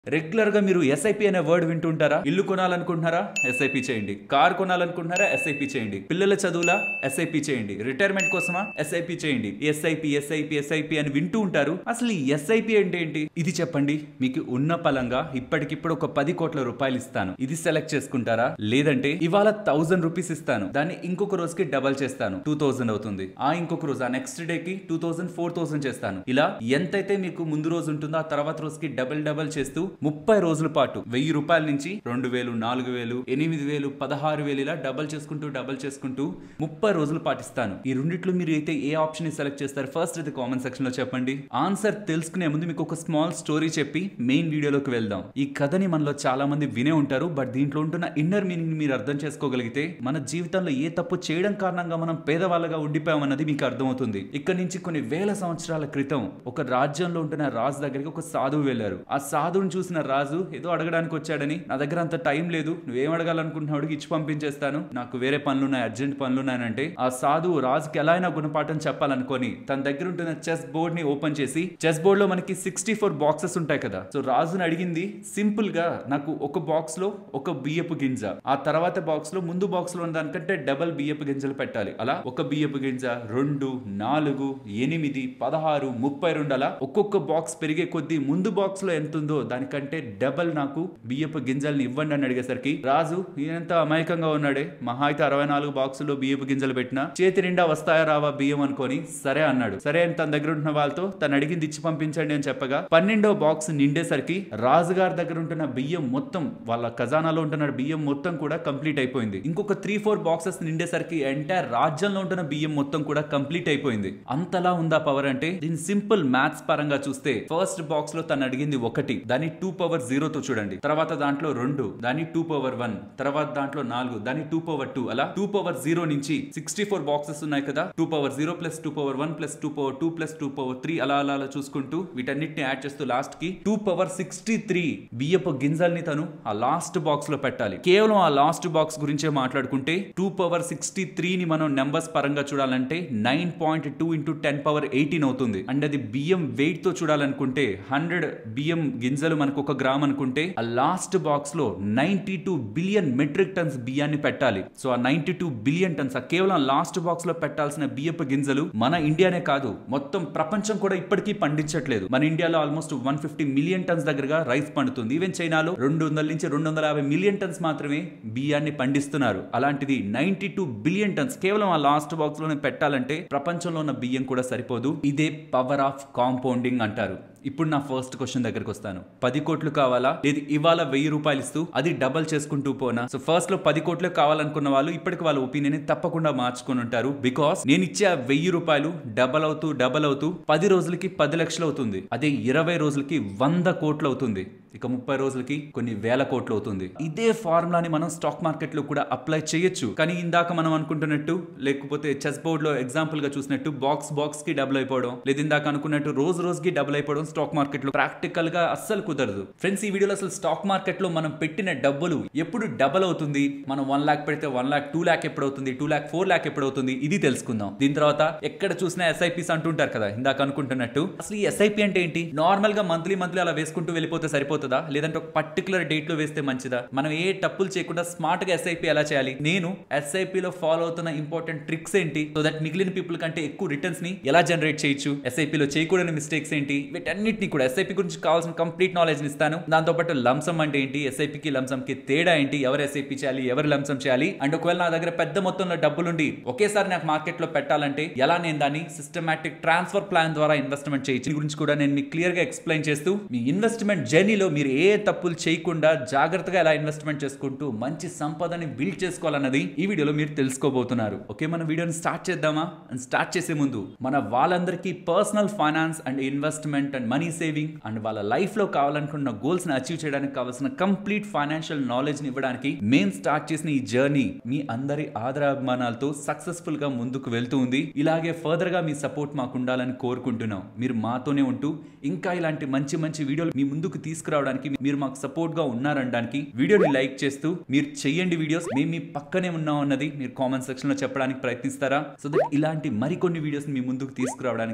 regular గా మీరు SIP అనే వర్డ్ వింటుంటారా ఇల్లు కొనాలనుకుంటున్నారా ఎస్ఐపి చేయండి కార్ కొనాలనుకుంటున్నారా ఎస్ఐపి చేయండి పిల్లల చదువులా ఎస్ఐపి చేయండి రిటైర్మెంట్ కోసమా ఎస్ఐపి చేయండి ఎస్ఐపి ఎస్ఐపి ఎస్ఐపి అని వింటూ ఉంటారు అసలు ఈ ఎస్ఐపి అంటే ఏంటి ఇది చెప్పండి మీకు ఉన్న పలంగా ఇప్పటికిప్పుడు ఒక పది కోట్ల రూపాయలు ఇస్తాను ఇది సెలెక్ట్ చేసుకుంటారా లేదంటే ఇవాళ థౌసండ్ రూపీస్ ఇస్తాను దాన్ని ఇంకొక రోజుకి డబల్ చేస్తాను టూ థౌసండ్ అవుతుంది ఆ ఇంకొక రోజు ఆ నెక్స్ట్ డే కి టూ థౌసండ్ ఫోర్ థౌసండ్ చేస్తాను ఇలా ఎంతైతే మీకు ముందు రోజు ఉంటుందో ఆ తర్వాత రోజుకి డబల్ డబల్ చేస్తూ ముప్పై రోజుల పాటు వెయ్యి రూపాయల నుంచి రెండు వేలు నాలుగు వేలు ఎనిమిది వేలు పదహారు వేలు ఇలా డబల్ చేసుకుంటూ డబల్ చేసుకుంటూ ముప్పై రోజులు పాటిస్తాను ఈ రెండిట్లో మీరు అయితే ఏ ఆప్షన్ ని సెలెక్ట్ చేస్తారు ఫస్ట్ అయితే కామెంట్ సెక్షన్ లో చెప్పండి ఆన్సర్ తెలుసుకునే ముందు మీకు ఒక స్మాల్ స్టోరీ చెప్పి మెయిన్ వీడియోలోకి వెళ్దాం ఈ కథని మనలో చాలా మంది వినే ఉంటారు బట్ దీంట్లో ఉంటున్న ఇన్నర్ మీనింగ్ మీరు అర్థం చేసుకోగలిగితే మన జీవితంలో ఏ తప్పు చేయడం కారణంగా మనం పేదవాళ్ళగా ఉండిపోయామన్నది మీకు అర్థమవుతుంది ఇక్కడ నుంచి కొన్ని వేల సంవత్సరాల క్రితం ఒక రాజ్యంలో ఉంటున్న రాజు దగ్గరికి ఒక సాధువు వెళ్ళారు ఆ సాధువుని చూసిన రాజు ఏదో అడగడానికి వచ్చాడని నా దగ్గర అంత టైం లేదు నువ్వేం అడగాలనుకుంటున్నావు ఇచ్చి పంపించేస్తాను నాకు వేరే పనులు ఉన్నాయి అర్జెంట్ పనులు ఉన్నాయనంటే ఆ సాధువు రాజుకి ఎలా అయినా గుణపాఠం చెప్పాలనుకొని తన దగ్గర ఉంటున్న చెస్ బోర్డ్ ని ఓపెన్ చేసి చెస్ బోర్డ్ లో మనకి సిక్స్టీ ఫోర్ బాక్సెస్ ఉంటాయి కదా సో రాజుని అడిగింది సింపుల్ గా నాకు ఒక బాక్స్ లో ఒక బియ్యపు గింజ ఆ తర్వాత బాక్స్ లో ముందు బాక్స్ లో ఉన్న దానికంటే డబల్ బియ్యపు గింజలు పెట్టాలి అలా ఒక బియ్యపు గింజ రెండు నాలుగు ఎనిమిది పదహారు ముప్పై రెండు అలా ఒక్కొక్క బాక్స్ పెరిగే కొద్దీ ముందు బాక్స్ లో ఎంత ఉందో దానికంటే డబల్ నాకు బియ్యపు గింజల్ని ఇవ్వండి అని అడిగేసరికి రాజు ఈయనంత అమాయకంగా ఉన్నాడే మహా అయితే అరవై నాలుగు బాక్సుల్లో బియ్యపు గింజలు పెట్టినా చేతి నిండా వస్తాయా రావా బియ్యం అనుకొని సరే అన్నాడు సరే అని తన దగ్గర ఉంటున్న వాళ్ళతో తను అడిగింది ఇచ్చి పంపించండి అని చెప్పగా పన్నెండో బాక్స్ నిండేసరికి రాజుగారి దగ్గర ఉంటున్న బియ్యం మొత్తం వాళ్ళ ఖజానాలో ఉంటున్న బియ్యం మొత్తం కూడా కంప్లీట్ అయిపోయింది ఇంకొక త్రీ ఫోర్ బాక్సెస్ నిండేసరికి ఎంటైర్ రాజ్యంలో ఉంటున్న బియ్యం మొత్తం కూడా కంప్లీట్ అయిపోయింది అంతలా ఉందా పవర్ అంటే దీని సింపుల్ మ్యాథ్స్ పరంగా చూస్తే ఫస్ట్ బాక్స్ లో తను అడిగింది ఒకటి దాని టూ పవర్ జీరో తో చూడండి తర్వాత దాంట్లో రెండు దాని టూ పవర్ వన్ తర్వాత దాంట్లో నాలుగు దాని టూ పవర్ టూ అలా టూ పవర్ జీరో నుంచి సిక్స్టీ ఫోర్ బాక్సెస్ ఉన్నాయి కదా two power zero plus two power one plus two power two plus two power three అలా అలా అలా చూసుకుంటూ వీటన్నిటిని యాడ్ చేస్తూ లాస్ట్ కి టూ పవర్ సిక్స్టీ త్రీ బియ్యపు గింజల్ని తను ఆ లాస్ట్ బాక్స్ లో పెట్టాలి కేవలం ఆ లాస్ట్ బాక్స్ గురించే మాట్లాడుకుంటే టూ పవర్ సిక్స్టీ త్రీని మనం నెంబర్స్ పరంగా చూడాలంటే nine point two into ten power eighteen అవుతుంది అండ్ అది బియ్యం వెయిట్ తో చూడాలనుకుంటే హండ్రెడ్ బియ్యం గింజలు మనకు ఒక గ్రామ్ అనుకుంటే ఆ లాస్ట్ బాక్స్ లో ninety two billion metric tons బియ్యాన్ని పెట్టాలి సో ఆ నైన్టీ టూ బిలియన్ టన్స్ ఆ కేవలం లాస్ట్ బాక్స్ లో పెట్టాల్సిన బియ్యపు గింజలు మన ఇండియానే కాదు మొత్తం ప్రపంచం కూడా ఇప్పటికీ పండించట్లేదు మన ఇండియాలో almost one fifty million tons దగ్గరగా రైస్ పండుతుంది ఈవెన్ చైనాలో రెండు వందల నుంచి రెండు వందల యాభై మిలియన్ టన్స్ మాత్రమే బియ్యాన్ని పండిస్తున్నారు అలాంటిది నైన్టీ టూ బిలియన్ టన్స్ కేవలం ఆ లాస్ట్ బాక్స్ లోనే పెట్టాలంటే ప్రపంచంలో ఉన్న బియ్యం కూడా సరిపోదు ఇదే పవర్ ఆఫ్ కాంపౌండింగ్ అంటారు ఇప్పుడు నా ఫస్ట్ క్వశ్చన్ దగ్గరకు వస్తాను పది కోట్లు కావాలా లేదు ఇవాళ వెయ్యి రూపాయలు ఇస్తూ అది డబల్ చేసుకుంటూ పోనా సో ఫస్ట్ లో పది కోట్లు కావాలనుకున్న వాళ్ళు ఇప్పటికి వాళ్ళ ఒపీనియన్ తప్పకుండా మార్చుకొని ఉంటారు బికాస్ నేను ఇచ్చే ఆ వెయ్యి రూపాయలు డబల్ అవుతూ డబల్ అవుతూ పది రోజులకి పది లక్షలు అవుతుంది అదే ఇరవై రోజులకి వంద కోట్లు అవుతుంది ఇక ముప్పై రోజులకి కొన్ని వేల కోట్లు అవుతుంది ఇదే ఫార్ములాని మనం స్టాక్ మార్కెట్ లో కూడా అప్లై చేయొచ్చు కానీ ఇందాక మనం అనుకుంటున్నట్టు లేకపోతే చెస్ బోర్డ్ లో ఎగ్జాంపుల్ గా చూసినట్టు బాక్స్ బాక్స్ కి డబుల్ అయిపోవడం లేదు ఇందాక అనుకున్నట్టు రోజు రోజుకి డబుల్ అయిపోవడం స్టాక్ మార్కెట్ లో ప్రాక్టికల్ గా అస్సలు కుదరదు ఫ్రెండ్స్ ఈ వీడియోలో అసలు స్టాక్ మార్కెట్ లో మనం పెట్టిన డబ్బులు ఎప్పుడు డబుల్ అవుతుంది మనం వన్ లాక్ పెడితే వన్ లాక్ టూ లాక్ ఎప్పుడు అవుతుంది టూ లాక్ ఫోర్ లాక్ ఎప్పుడు అవుతుంది ఇది తెలుసుకుందాం దీని తర్వాత ఎక్కడ చూసినా ఎస్ఐపిస్ అంటుంటారు కదా ఇందాక అనుకుంటున్నట్టు అసలు ఈ ఎస్ఐపి అంటే ఏంటి నార్మల్ గా మంత్లీ మంత్లీ అలా వేసుకుంటూ వెళ్ళిపోతే సరిపోతుందా లేదంటే ఒక పర్టికులర్ డేట్ లో వేస్తే మంచిదా మనం ఏ తప్పులు చేయకుండా స్మార్ట్ గా ఎస్ఐపి ఎలా చేయాలి నేను ఎస్ఐపి లో ఫాలో అవుతున్న ఇంపార్టెంట్ ట్రిక్స్ ఏంటి సో దట్ మిగిలిన పీపుల్ కంటే ఎక్కువ రిటర్న్స్ ని ఎలా జనరేట్ చేయొచ్చు ఎస్ఐపి లో చేయకూడని మిస్టేక్స్ ఏంటి వీటన్నిటిని కూడా ఎస్ఐపి గురించి కావాల్సిన కంప్లీట్ నాలెడ్జ్ ఇస్తాను దాంతో పాటు లంసం అంటే ఏంటి ఎస్ఐపికి లంసం కి తేడా ఏంటి ఎవరు ఎస్ఐపి చేయాలి ఎవరు లంసం చేయాలి అండ్ ఒకవేళ నా దగ్గర పెద్ద మొత్తంలో డబ్బులుండి ఒకేసారి నాకు మార్కెట్ లో పెట్టాలంటే ఎలా నేను దాన్ని సిస్టమాటిక్ ట్రాన్స్ఫర్ ప్లాన్ ద్వారా ఇన్వెస్ట్మెంట్ చేయొచ్చు దీని గురించి కూడా నేను మీకు క్లియర్ గా ఎక్స్ప్లెయిన్ చేస్తూ మీ ఇన్వెస్ట్మెంట్ జర్నీలో మీరు ఏ తప్పులు చేయకుండా జాగ్రత్తగా ఎలా ఇన్వెస్ట్మెంట్ చేసుకుంటూ మంచి సంపదని బిల్డ్ చేసుకోవాలన్నది ఈ వీడియోలో మీరు తెలుసుకోబోతున్నారు ఓకే మన వీడియోని స్టార్ట్ చేద్దామా అండ్ స్టార్ట్ చేసే ముందు మన వాళ్ళందరికీ personal finance and investment and money saving and వాళ్ళ లైఫ్ లో కావాలనుకున్న గోల్స్ ని అచీవ్ చేయడానికి కావాల్సిన కంప్లీట్ ఫైనాన్షియల్ నాలెడ్జ్ ని ఇవ్వడానికి మేము స్టార్ట్ చేసిన ఈ జర్నీ మీ అందరి ఆదరాభిమానాలతో సక్సెస్ఫుల్ గా ముందుకు వెళ్తూ ఉంది ఇలాగే ఫర్దర్ గా మీ సపోర్ట్ మాకు ఉండాలని కోరుకుంటున్నాం మీరు మాతోనే ఉంటూ ఇంకా ఇలాంటి మంచి మంచి వీడియోలు మీ ముందుకు తీసుకురావడానికి మీరు మాకు సపోర్ట్ గా ఉన్నారనడానికి వీడియోని లైక్ చేస్తూ మీరు చెయ్యండి వీడియోస్ మేము మీ పక్కనే ఉన్నాం అన్నది మీరు కామెంట్ సెక్షన్ లో చెప్పడానికి ప్రయత్నిస్తారా సో దట్ ఇలాంటి మరికొన్ని వీడియోస్ మీ ముందుకు తీసుకురావడానికి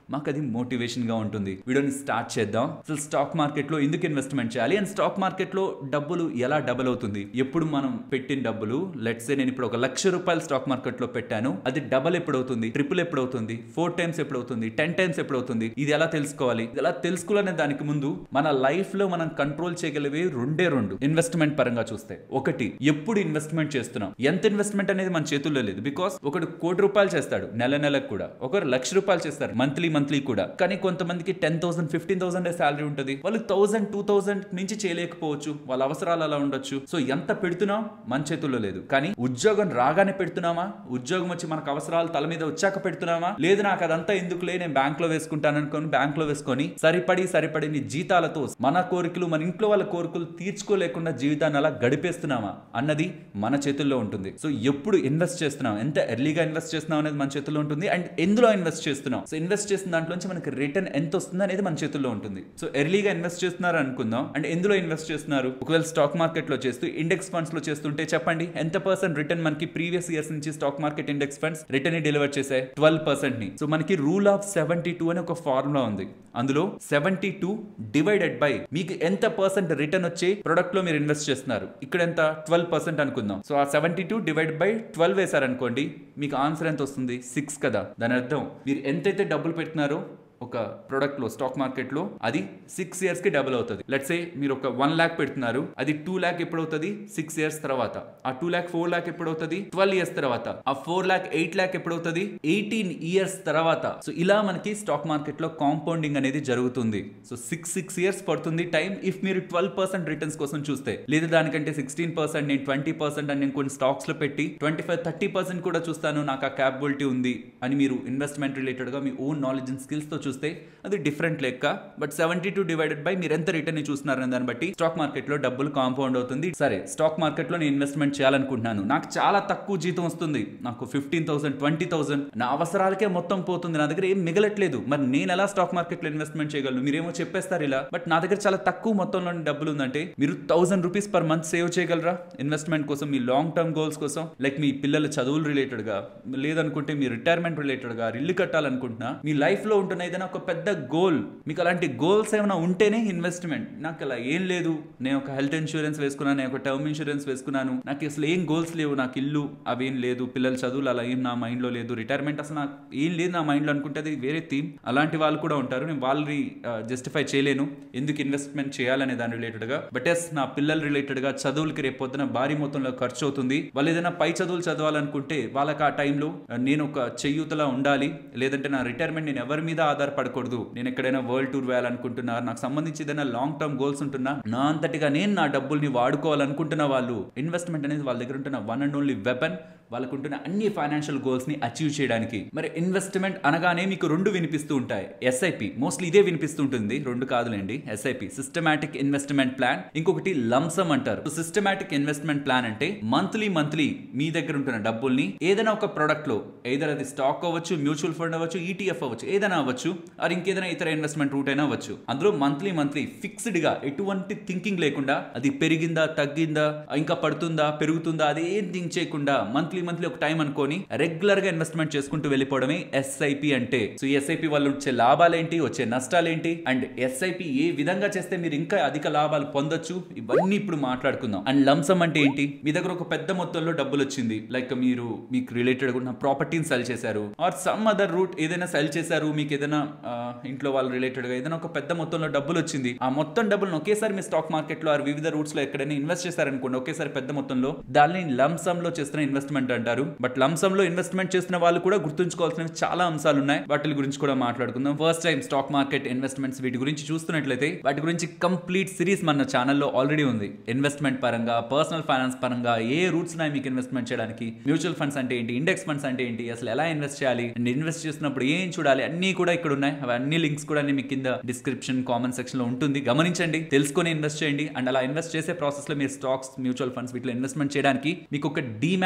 మాకు అది మోటివేషన్ గా ఉంటుంది వీడియోని స్టార్ట్ చేద్దాం అసలు స్టాక్ మార్కెట్ లో ఎందుకు ఇన్వెస్ట్మెంట్ చేయాలి అండ్ స్టాక్ మార్కెట్ లో డబ్బులు ఎలా డబుల్ అవుతుంది ఎప్పుడు మనం పెట్టిన డబ్బులు లెట్స్ నేను ఇప్పుడు ఒక లక్ష రూపాయలు స్టాక్ మార్కెట్ లో పెట్టాను అది డబల్ ఎప్పుడు అవుతుంది ట్రిపుల్ ఎప్పుడు అవుతుంది ఫోర్ టైమ్స్ ఎప్పుడు అవుతుంది టెన్ టైమ్స్ ఎప్పుడు అవుతుంది ఇది ఎలా తెలుసుకోవాలి ఇది ఎలా తెలుసుకోవాలనే దానికి ముందు మన లైఫ్ లో మనం కంట్రోల్ చేయగలిగే రెండే రెండు ఇన్వెస్ట్మెంట్ పరంగా చూస్తే ఒకటి ఎప్పుడు ఇన్వెస్ట్మెంట్ చేస్తున్నాం ఎంత ఇన్వెస్ట్మెంట్ అనేది మన చేతుల్లో లేదు బికాస్ ఒకడు కోటి రూపాయలు చేస్తాడు నెల నెలకు కూడా ఒకరు లక్ష రూపాయలు చేస్తారు మంత్లీ మంత్లీ కూడా కానీ కొంతమందికి ten thousand fifteen thousand salary ఉంటుంది వాళ్ళు థౌసండ్ టూ థౌసండ్ నుంచి చేయలేకపోవచ్చు వాళ్ళ అవసరాలు అలా ఉండొచ్చు సో ఎంత పెడుతున్నాం మన చేతుల్లో లేదు కానీ ఉద్యోగం రాగానే పెడుతున్నామా ఉద్యోగం వచ్చి మనకు అవసరాలు తల మీద వచ్చాక పెడుతున్నామా లేదు నాకు అదంతా ఎందుకులే నేను బ్యాంక్ లో వేసుకుంటాను అనుకొని బ్యాంక్ లో వేసుకొని సరిపడి సరిపడిని జీతాలతో మన కోరికలు మన ఇంట్లో వాళ్ళ కోరికలు తీర్చుకోలేకుండా జీవితాన్ని అలా గడిపేస్తున్నామా అన్నది మన చేతుల్లో ఉంటుంది సో ఎప్పుడు ఇన్వెస్ట్ చేస్తున్నాం ఎంత ఎర్లీగా ఇన్వెస్ట్ చేస్తున్నాం అనేది మన చేతుల్లో ఉంటుంది అండ్ ఎందులో ఇన్వెస్ట్ చేస్తున్నాం సో ఇన్వెస్ట్ చేసిన దాంట్లోంచి మనకి రిటర్న్ ఎంత వస్తుంది అనేది మన చేతుల్లో ఉంటుంది సో ఎర్లీగా ఇన్వెస్ట్ చేస్తున్నారు అనుకుందాం అండ్ ఎందులో ఇన్వెస్ట్ చేస్తున్నారు ఒకవేళ స్టాక్ మార్కెట్ లో చేస్తూ ఇండెక్స్ ఫండ్స్ లో చేస్తుంటే చెప్పండి ఎంత పర్సెంట్ రిటర్న్ మనకి ప్రీవియస్ ఇయర్స్ నుంచి stock market index funds return deliver చేసాయి ట్వెల్వ్ పర్సెంట్ ని సో మనకి రూల్ ఆఫ్ సెవెంటీ టూ అని ఒక ఫార్ములా ఉంది అందులో సెవెంటీ టూ డివైడెడ్ బై మీకు ఎంత పర్సెంట్ రిటర్న్ వచ్చే ప్రొడక్ట్ లో మీరు ఇన్వెస్ట్ చేస్తున్నారు ఇక్కడ ఎంత ట్వెల్వ్ పర్సెంట్ అనుకుందాం సో ఆ seventy two divide by twelve వేశారనుకోండి మీకు ఆన్సర్ ఎంత వస్తుంది సిక్స్ కదా దాని అర్థం మీరు ఎంతైతే డబ్బులు పెట్టినారో ఒక ప్రొడక్ట్ లో స్టాక్ మార్కెట్ లో అది సిక్స్ ఇయర్స్ కి డబుల్ అవుతుంది లెట్స్ సే మీరు ఒక వన్ ల్యాక్ పెడుతున్నారు అది టూ ల్యాక్ ఎప్పుడు అవుతుంది సిక్స్ ఇయర్స్ తర్వాత ఆ టూ ల్యాక్ ఫోర్ ల్యాక్ ఎప్పుడు అవుతుంది ట్వెల్వ్ ఇయర్స్ తర్వాత ఆ ఫోర్ ల్యాక్ ఎయిట్ ల్యాక్ ఎప్పుడు అవుతుంది ఎయిటీన్ ఇయర్స్ తర్వాత సో ఇలా మనకి స్టాక్ మార్కెట్ లో కాంపౌండింగ్ అనేది జరుగుతుంది సో సిక్స్ సిక్స్ ఇయర్స్ పడుతుంది టైం ఇఫ్ మీరు ట్వెల్వ్ పర్సెంట్ రిటర్న్స్ కోసం చూస్తే లేదా దానికంటే సిక్స్టీన్ పర్సెంట్ నేను ట్వంటీ పర్సెంట్ అని నేను కొన్ని స్టాక్స్ లో పెట్టి ట్వంటీ ఫైవ్ థర్టీ పర్సెంట్ కూడా చూస్తాను నాకు ఆ క్యాపబిలిటీ ఉంది అని మీరు ఇన్వెస్ట్మెంట్ రిలేటెడ్ గా మీ ఓన్ నాలెడ్జ్ అండ్ స్కిల్స్ తో చూస్తే అది డిఫరెంట్ లెక్క but seventy two divided by మీరు ఎంత రిటర్న్ చూస్తున్నారని దాన్ని బట్టి స్టాక్ మార్కెట్ లో డబ్బులు కాంపౌండ్ అవుతుంది సరే స్టాక్ మార్కెట్ లో నేను ఇన్వెస్ట్మెంట్ చేయాలనుకుంటున్నాను నాకు చాలా తక్కువ జీతం వస్తుంది నాకు ఫిఫ్టీన్ థౌసండ్ ట్వంటీ థౌసండ్ నా అవసరాలకే మొత్తం పోతుంది నా దగ్గర ఏం మిగలట్లేదు మరి నేను ఎలా స్టాక్ మార్కెట్ లో ఇన్వెస్ట్మెంట్ చేయగలను మీరేమో చెప్పేస్తారు ఇలా బట్ నా దగ్గర చాలా తక్కువ మొత్తంలో డబ్బులు ఉందంటే మీరు thousand rupees per month save చేయగలరా ఇన్వెస్ట్మెంట్ కోసం మీ లాంగ్ టర్మ్ గోల్స్ కోసం లైక్ మీ పిల్లల చదువులు రిలేటెడ్ గా లేదనుకుంటే మీ రిటైర్మెంట్ రిలేటెడ్ గా ఇల్లు కట్టాలనుకుంటున్నా మీ లైఫ్ లో ఉంటున్న ఏదైనా ఒక పెద్ద గోల్ మీకు అలాంటి గోల్స్ ఏమైనా ఉంటేనే ఇన్వెస్ట్మెంట్ నాకు అలా ఏం లేదు నేను ఒక హెల్త్ ఇన్సూరెన్స్ వేసుకున్నాను నేను ఒక టర్మ్ ఇన్సూరెన్స్ వేసుకున్నాను నాకు అసలు ఏం గోల్స్ లేవు నాకు ఇల్లు అవేం లేదు పిల్లల చదువులు అలా ఏం నా మైండ్ లో లేదు రిటైర్మెంట్ అసలు నాకు ఏం లేదు నా మైండ్ లో అనుకుంటే అది వేరే థీమ్ అలాంటి వాళ్ళు కూడా ఉంటారు నేను వాళ్ళని జస్టిఫై చేయలేను ఎందుకు ఇన్వెస్ట్మెంట్ చేయాలనే దాని రిలేటెడ్ గా బట్ ఎస్ నా పిల్లల రిలేటెడ్ గా చదువులకి రేపు పొద్దున భారీ మొత్తంలో ఖర్చు అవుతుంది వాళ్ళు ఏదైనా పై చదువులు చదవాలనుకుంటే వాళ్ళకి ఆ టైంలో నేను ఒక చెయ్యూతలా ఉండాలి లేదంటే నా రిటైర్మెంట్ నేను ఎవరి మీద ఆధారపడకూడదు నేను ఎక్కడైనా వరల్డ్ టూర్ వేయాలనుకుంటున్నా నాకు సంబంధించి ఏదైనా లాంగ్ టర్మ్ గోల్స్ ఉంటున్నా నా అంతటిగా నేను నా డబ్బుల్ని వాడుకోవాలనుకుంటున్న వాళ్ళు ఇన్వెస్ట్మెంట్ అనేది వాళ్ళ దగ్గర ఉంటున్న వన్ అండ్ ఓన్లీ వెపన్ వాళ్ళకు ఉంటున్న అన్ని ఫైనాన్షియల్ గోల్స్ ని అచీవ్ చేయడానికి మరి ఇన్వెస్ట్మెంట్ అనగానే మీకు రెండు వినిపిస్తూ ఉంటాయి ఎస్ఐపి మోస్ట్లీ ఇదే వినిపిస్తూ ఉంటుంది రెండు కాదులేండి ఎస్ఐపి సిస్టమాటిక్ ఇన్వెస్ట్మెంట్ ప్లాన్ ఇంకొకటి లంసమ్ అంటారు సిస్టమాటిక్ ఇన్వెస్ట్మెంట్ ప్లాన్ అంటే మంత్లీ మంత్లీ మీ దగ్గర ఉంటున్న డబ్బుల్ని ఏదైనా ఒక ప్రొడక్ట్ లో ఏదైనా అది స్టాక్ అవ్వచ్చు మ్యూచువల్ ఫండ్ అవ్వచ్చు ఈటీఎఫ్ అవ్వచ్చు ఏదైనా అవ్వచ్చు అది ఇంకేదైనా ఇతర ఇన్వెస్ట్మెంట్ రూట్ అయినా అవ్వచ్చు అందులో మంత్లీ మంత్లీ ఫిక్స్డ్ గా ఎటువంటి థింకింగ్ లేకుండా అది పెరిగిందా తగ్గిందా ఇంకా పడుతుందా పెరుగుతుందా అది ఏం థింక్ చేయకుండా మంత్లీ మంత్లీ ఒక టైం అనుకొని రెగ్యులర్ గా ఇన్వెస్ట్మెంట్ చేసుకుంటూ వెళ్ళిపోవడమే ఎస్ఐపి అంటే సో ఈ ఎస్ఐపి వల్ల వచ్చే లాభాలేంటి వచ్చే నష్టాలేంటి అండ్ ఎస్ఐపి ఏ విధంగా చేస్తే మీరు ఇంకా అధిక లాభాలు పొందొచ్చు ఇవన్నీ ఇప్పుడు మాట్లాడుకుందాం అండ్ లంసమ్ అంటే ఏంటి మీ దగ్గర ఒక పెద్ద మొత్తంలో డబ్బులు వచ్చింది లైక్ మీరు మీకు రిలేటెడ్ ఉన్న ప్రాపర్టీని సెల్ చేశారు ఆర్ సమ్ అదర్ రూట్ ఏదైనా సెల్ చేశారు మీకు ఏదైనా ఆ, ఇంట్లో వాళ్ళ రిలేటెడ్ గా ఏదైనా ఒక పెద్ద మొత్తంలో డబ్బులు వచ్చింది ఆ మొత్తం డబ్బులను ఒకేసారి మీ స్టాక్ మార్కెట్ లో ఆర్ వివిధ రూట్స్ లో ఎక్కడైనా ఇన్వెస్ట్ చేశారనుకోండి ఒకేసారి పెద్ద మొత్తంలో దాన్ని లంసమ్ లో చేస్తున్న ఇన్వెస్ట్మెంట్ అంటారు బట్ లంసమ్ లో ఇన్వెస్ట్మెంట్ చేస్తున్న వాళ్ళు కూడా గుర్తుంచుకోవాల్సిన చాలా అంశాలు ఉన్నాయి వాటి గురించి కూడా మాట్లాడుకుందాం first time stock market investments వీటి గురించి చూస్తున్నట్లయితే వాటి గురించి కంప్లీట్ సిరీస్ మన ఛానల్లో ఆల్రెడీ ఉంది ఇన్వెస్ట్మెంట్ పరంగా పర్సనల్ ఫైనాన్స్ పరంగా ఏ రూట్స్ ఉన్నాయి మీకు ఇన్వెస్ట్మెంట్ చేయడానికి మ్యూచువల్ ఫండ్స్ అంటే ఏంటి ఇండెక్స్ ఫండ్స్ అంటే ఏంటి అసలు ఎలా ఇన్వెస్ట్ చేయాలి అండ్ ఇన్వెస్ట్ చేస్తున్నప్పుడు ఏం చూడాలి అన్ని కూడా ఇక్కడ ఉన్నాయి అవి అన్ని లింక్స్ కూడా నేను మీకు కింద డిస్క్రిప్షన్ కామెంట్ సెక్షన్ లో ఉంటుంది గమనించండి తెలుసుకొని ఇన్వెస్ట్ చేయండి అండ్ అలా ఇన్వెస్ట్ చేసే ప్రాసెస్ లో మీరు స్టాక్స్ మ్యూచువల్ ఫండ్స్ వీటిలో ఇన్వెస్ట్మెంట్ చేయడానికి మీకు ఒక డీమ్యాట్ అకౌంట్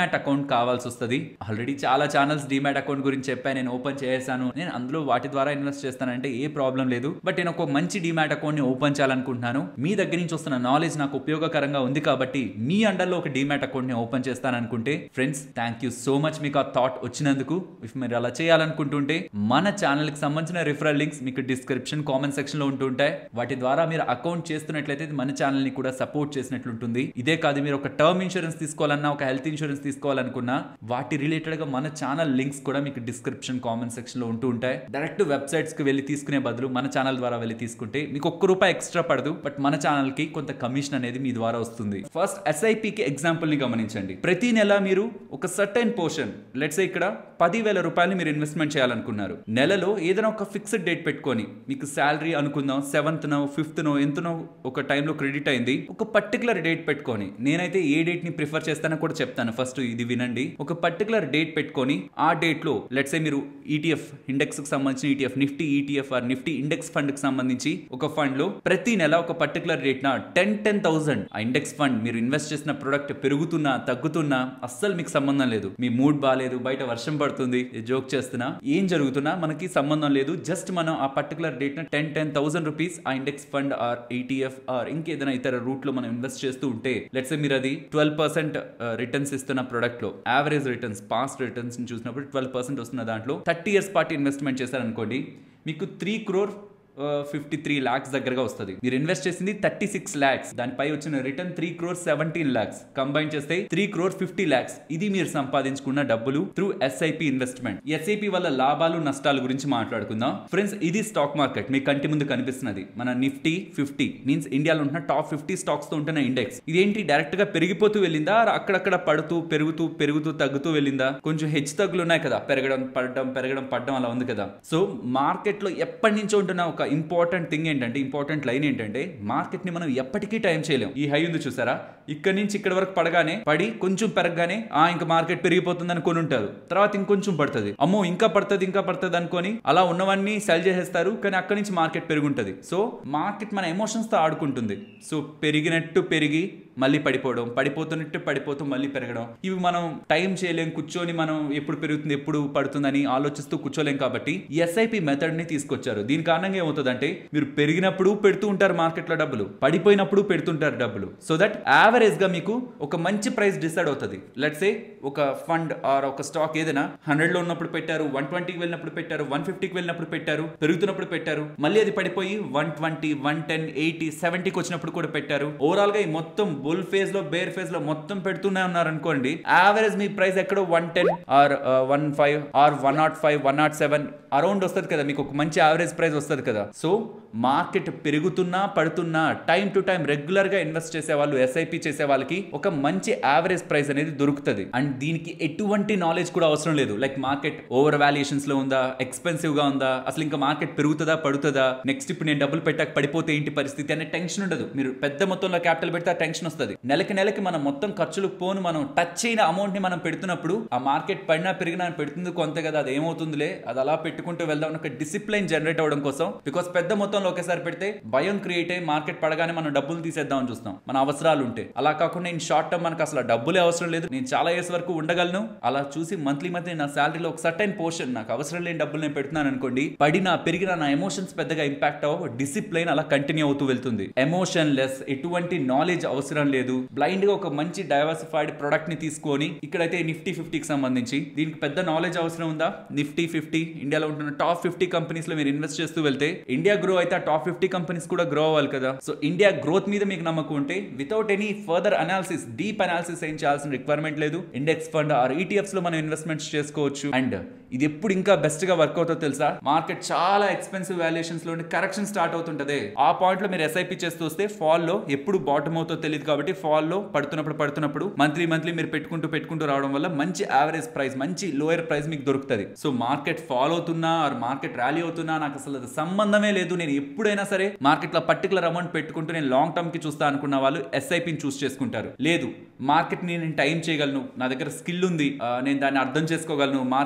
అకౌంట్ కావాల్సి వస్తుంది ఆల్రెడీ చాలా ఛానల్స్ డిమాట్ అకౌంట్ గురించి చెప్పాను నేను ఓపెన్ చేశాను నేను అందులో వాటి ద్వారా ఇన్వెస్ట్ చేస్తానంటే ఏ ప్రాబ్లం లేదు బట్ నేను ఒక మంచి డిమాట్ అకౌంట్ ని ఓపెన్ చేయాలనుకుంటున్నాను మీ దగ్గర నుంచి వస్తున్న నాలెడ్జ్ నాకు ఉపయోగకరంగా ఉంది కాబట్టి మీ అండర్లో ఒక డిమాట్ అకౌంట్ ని ఓపెన్ చేస్తాననుకుంటే friends thank you so much మీకు ఆ థాట్ వచ్చినందుకు ఇఫ్ మీరు అలా చేయాలనుకుంటుంటే మన ఛానల్ కి సంబంధించిన రిఫరల్ లింక్స్ మీకు డిస్క్రిప్షన్ కామెంట్ సెక్షన్ లో ఉంటుంటాయి వాటి ద్వారా మీరు అకౌంట్ చేస్తున్నట్లయితే ఇది మన ఛానల్ ని కూడా సపోర్ట్ చేసినట్లుంటుంది ఇదే కాదు మీరు ఒక టర్మ్ ఇన్సూరెన్స్ తీసుకోవాలన్నా ఒక హెల్త్ ఇన్సూరెన్స్ తీసుకోవాలనుకున్నా వాటి రిలేటెడ్ గా మన ఛానల్ లింక్స్ కూడా మీకు డిస్క్రిప్షన్ కామెంట్ సెక్షన్ లో ఉంటూ ఉంటాయి డైరెక్ట్ వెబ్సైట్స్ కి వెళ్ళి తీసుకునే బదులు మన ఛానల్ ద్వారా వెళ్ళి తీసుకుంటే మీకు ఒక్క రూపాయి ఎక్స్ట్రా పడదు బట్ మన ఛానల్ కి కొంత కమిషన్ అనేది మీ ద్వారా వస్తుంది ఫస్ట్ ఎస్ఐపి కి ఎగ్జాంపుల్ ని గమనించండి ప్రతి నెల మీరు ఒక సర్టైన్ పోర్షన్ లెట్స్ ఇక్కడ పదివేల రూపాయలు మీరు ఇన్వెస్ట్మెంట్ చేయాలనుకున్నారు నెలలో ఏదైనా ఒక ఫిక్స్డ్ డేట్ పెట్టుకొని మీకు శాలరీ అనుకుందాం సెవెంత్ నో ఫిఫ్త్ నో ఎంతనో ఒక టైంలో క్రెడిట్ అయింది ఒక పర్టికులర్ డేట్ పెట్టుకొని నేనైతే ఏ డేట్ ని ప్రిఫర్ చేస్తానో కూడా చెప్తాను ఫస్ట్ ఇది వినండి ఒక పర్టికులర్ డేట్ పెట్టుకొని ఆ డేట్ లో లెట్స్ ఏ మీరు ఈటీఎఫ్ ఇండెక్స్ కి సంబంధించిన ETF Nifty ETF or Nifty index fund కి సంబంధించి ఒక ఫండ్ లో ప్రతి నెల ఒక పర్టికులర్ డేట్ నా టెన్ టెన్ థౌసండ్ ఆ ఇండెక్స్ ఫండ్ మీరు ఇన్వెస్ట్ చేసిన ప్రొడక్ట్ పెరుగుతున్నా తగ్గుతున్నా అస్సలు మీకు సంబంధం లేదు మీ మూడ్ బాగాలేదు బయట వర్షం పడుతుంది జోక్ చేస్తున్నా ఏం జరుగుతున్నా మనకి సంబంధం లేదు జస్ట్ మనం ఆ particular date ten ten thousand rupees ఆ index fund or ETF or ఇంకేదైనా ఇతర రూట్ లో మనం ఇన్వెస్ట్ చేస్తూ ఉంటే లెట్స్ మీరు అది ట్వెల్వ్ పర్సెంట్ రిటర్న్స్ ఇస్తున్న ప్రొడక్ట్ లో యావరేజ్ రిటర్న్స్ పాస్ట్ రిటర్న్స్ చూసినప్పుడు ట్వెల్వ్ పర్సెంట్ వస్తున్న దాంట్లో థర్టీ ఇయర్స్ పాటు ఇన్వెస్ట్మెంట్ చేశారనుకోండి మీకు three crore fifty three lakhs దగ్గరగా వస్తుంది మీరు ఇన్వెస్ట్ చేసింది థర్టీ సిక్స్ లాక్స్ దానిపై వచ్చిన return three crore seventeen lakhs combine చేస్తే త్రీ క్రోర్ ఫిఫ్టీ లాక్స్ ఇది మీరు సంపాదించుకున్న డబ్బులు త్రూ ఎస్ఐపి ఇన్వెస్ట్మెంట్ ఎస్ఐపి వల్ల లాభాలు నష్టాల గురించి మాట్లాడుకుందాం ఫ్రెండ్స్ ఇది స్టాక్ మార్కెట్ మీ కంటి ముందు కనిపిస్తున్నది మన నిఫ్టీ ఫిఫ్టీ మీన్స్ ఇండియాలో ఉంటున్న టాప్ ఫిఫ్టీ స్టాక్స్ తో ఉంటున్న ఇండెక్స్ ఇదేంటి డైరెక్ట్ గా పెరిగిపోతూ వెళ్ళిందా అక్కడక్కడ పడుతూ పెరుగుతూ పెరుగుతూ తగ్గుతూ వెళ్ళిందా కొంచెం హెచ్చు తగ్గులు ఉన్నాయి కదా పెరగడం పడడం పెరగడం పడడం అలా ఉంది కదా సో మార్కెట్ లో ఎప్పటి నుంచో ఉంటున్న ఒక ఇంపార్టెంట్ థింగ్ ఏంటంటే ఇంపార్టెంట్ లైన్ ఏంటంటే మార్కెట్ ని మనం ఎప్పటికీ టైం చేయలేం ఈ హై ఉంది చూసారా ఇక్కడ నుంచి ఇక్కడ వరకు పడగానే పడి కొంచెం పెరగగానే ఆ ఇంకా మార్కెట్ పెరిగిపోతుందని కొని ఉంటారు తర్వాత ఇంకొంచెం పడుతుంది అమ్మో ఇంకా పడుతుంది ఇంకా పడుతుంది అనుకొని అలా ఉన్నవన్నీ సెల్ చేసేస్తారు కానీ అక్కడి నుంచి మార్కెట్ పెరుగుంటది సో మార్కెట్ మన ఎమోషన్స్ తో ఆడుకుంటుంది సో పెరిగినట్టు పెరిగి మళ్ళీ పడిపోవడం పడిపోతున్నట్టు పడిపోతూ మళ్ళీ పెరగడం ఇవి మనం టైం చేయలేం కూర్చొని మనం ఎప్పుడు పెరుగుతుంది ఎప్పుడు పడుతుందని ఆలోచిస్తూ కూర్చోలేం కాబట్టి ఎస్ఐపి మెథడ్ ని తీసుకొచ్చారు దీని కారణంగా ఏమవుతుందంటే మీరు పెరిగినప్పుడు పెడుతూ ఉంటారు మార్కెట్ లో డబ్బులు పడిపోయినప్పుడు పెడుతుంటారు డబ్బులు సో దట్ యావరేజ్ గా మీకు ఒక మంచి ప్రైస్ డిసైడ్ అవుతుంది లెట్స్ ఏ ఒక ఫండ్ ఆర్ ఒక స్టాక్ ఏదైనా హండ్రెడ్ లో ఉన్నప్పుడు పెట్టారు వన్ ట్వంటీకి వెళ్ళినప్పుడు పెట్టారు వన్ ఫిఫ్టీకి వెళ్ళినప్పుడు పెట్టారు పెరుగుతున్నప్పుడు పెట్టారు మళ్ళీ అది పడిపోయి one twenty one ten eighty సెవెంటీకి వచ్చినప్పుడు కూడా పెట్టారు ఓవరాల్ గా ఈ మొత్తం బుల్ ఫేజ్ లో బేర్ ఫేజ్ లో మొత్తం పెడుతూనే ఉన్నారు అనుకోండి యావరేజ్ మీ ప్రైస్ ఎక్కడో one ten or one five or one nought five one nought seven around వస్తుంది కదా మీకు ఒక మంచి యావరేజ్ ప్రైస్ వస్తుంది కదా సో మార్కెట్ పెరుగుతున్నా పడుతున్నా టైం టు టైం రెగ్యులర్ గా ఇన్వెస్ట్ చేసే వాళ్ళు ఎస్ఐపి చేసే వాళ్ళకి ఒక మంచి యావరేజ్ ప్రైస్ అనేది దొరుకుతుంది అండ్ దీనికి ఎటువంటి నాలెడ్జ్ కూడా అవసరం లేదు లైక్ మార్కెట్ ఓవర్ వాల్యుయేషన్స్ లో ఉందా ఎక్స్పెన్సివ్ గా ఉందా అసలు ఇంకా మార్కెట్ పెరుగుతుందా పడుతుందా నెక్స్ట్ ఇప్పుడు నేను డబ్బులు పెట్టాక పడిపోతే ఏంటి పరిస్థితి అనే టెన్షన్ ఉండదు మీరు పెద్ద మొత్తంలో క్యాపిటల్ పెడితే ఆ టెన్షన్ వస్తుంది నెలకి నెలకి మనం మొత్తం ఖర్చులు పోను మనం టచ్ అయిన అమౌంట్ ని మనం పెడుతున్నప్పుడు ఆ మార్కెట్ పడినా పెరిగినా పెడుతుంది కొంత కదా అది ఏమవుతుందిలే అది అలా పెట్టుకుంటూ వెళ్దాం ఒక డిసిప్లైన్ జనరేట్ అవ్వడం కోసం బికాస్ పెద్ద మొత్తంలో ఒకేసారి పెడితే భయం క్రియేట్ అయ్యి మార్కెట్ పడగానే మనం డబ్బులు తీసేద్దామని చూస్తాం మన అవసరాలు ఉంటే అలా కాకుండా నేను షార్ట్ టర్మ్ మనకు అసలు డబ్బులే అవసరం లేదు నేను చాలా ఇయర్స్ వరకు ఉండగలను అలా చూసి మంత్లీ మంత్లీ నా శాలరీలో ఒక సర్టైన్ పోర్షన్ నాకు అవసరం లేని డబ్బులు నేను పెడుతున్నాను అనుకోండి పడినా పెరిగిన నా ఎమోషన్స్ పెద్దగా ఇంపాక్ట్ అవ్వ డిసిప్లైన్ అలా కంటిన్యూ అవుతూ వెళ్తుంది ఎమోషన్ లెస్ ఎటువంటి నాలెడ్జ్ అవసరం లేదు బ్లైండ్ గా ఒక మంచి డైవర్సిఫైడ్ ప్రొడక్ట్ ని తీసుకొని ఇక్కడైతే నిఫ్టీ ఫిఫ్టీకి సంబంధించి దీనికి పెద్ద నాలెడ్జ్ అవసరం ఉందా నిఫ్టీ ఫిఫ్టీ ఇండియాలో ఉంటున్న టాప్ ఫిఫ్టీ కంపెనీస్ లో మీరు ఇన్వెస్ట్ చేస్తూ వెళ్తే ఇండియా గ్రో అయితే ఆ టాప్ ఫిఫ్టీ కంపెనీస్ కూడా గ్రో అవ్వాలి కదా సో ఇండియా గ్రోత్ మీద మీకు నమ్మకం ఉంటే without any further analysis deep analysis ఏం చేయాల్సిన రిక్వైర్మెంట్ లేదు ఇండెక్స్ ఫండ్ ఆర్ ఈటీఎఫ్స్ లో మనం ఇన్వెస్ట్మెంట్స్ చేసుకోవచ్చు అండ్ ఇది ఎప్పుడు ఇంకా బెస్ట్ గా వర్క్ అవుతుందో తెలుసా మార్కెట్ చాలా ఎక్స్పెన్సివ్ వాల్యుయేషన్స్ లో కరెక్షన్ స్టార్ట్ అవుతుంటది ఆ పాయింట్ లో మీరు ఎస్ఐపి చేస్తూ వస్తే ఫాల్ లో ఎప్పుడు బాటమ్ అవుతుందో తెలియదు కాబట్టి ఫాల్ లో పడుతున్నప్పుడు పడుతున్నప్పుడు మంత్లీ మంత్లీ మీరు పెట్టుకుంటూ పెట్టుకుంటూ రావడం వల్ల మంచి యావరేజ్ ప్రైస్ మంచి లోయర్ ప్రైస్ మీకు దొరుకుతుంది సో మార్కెట్ ఫాల్ అవుతున్నా ఆర్ మార్కెట్ ర్యాలీ అవుతున్నా నాకు అసలు అది సంబంధమే లేదు నేను ఎప్పుడైనా సరే మార్కెట్ లో పర్టికులర్ అమౌంట్ పెట్టుకుంటూ నేను లాంగ్ టర్మ్ కి చూస్తా అనుకున్న వాళ్ళు ఎస్ఐపిని చూస్ చేసుకుంటారు లేదు మార్కెట్ ని నేను టైం చేయగలను నా దగ్గర స్కిల్ ఉంది ఆ, నేను దాన్ని అర్థం చేసుకోగలను మార్కెట్ లోయర్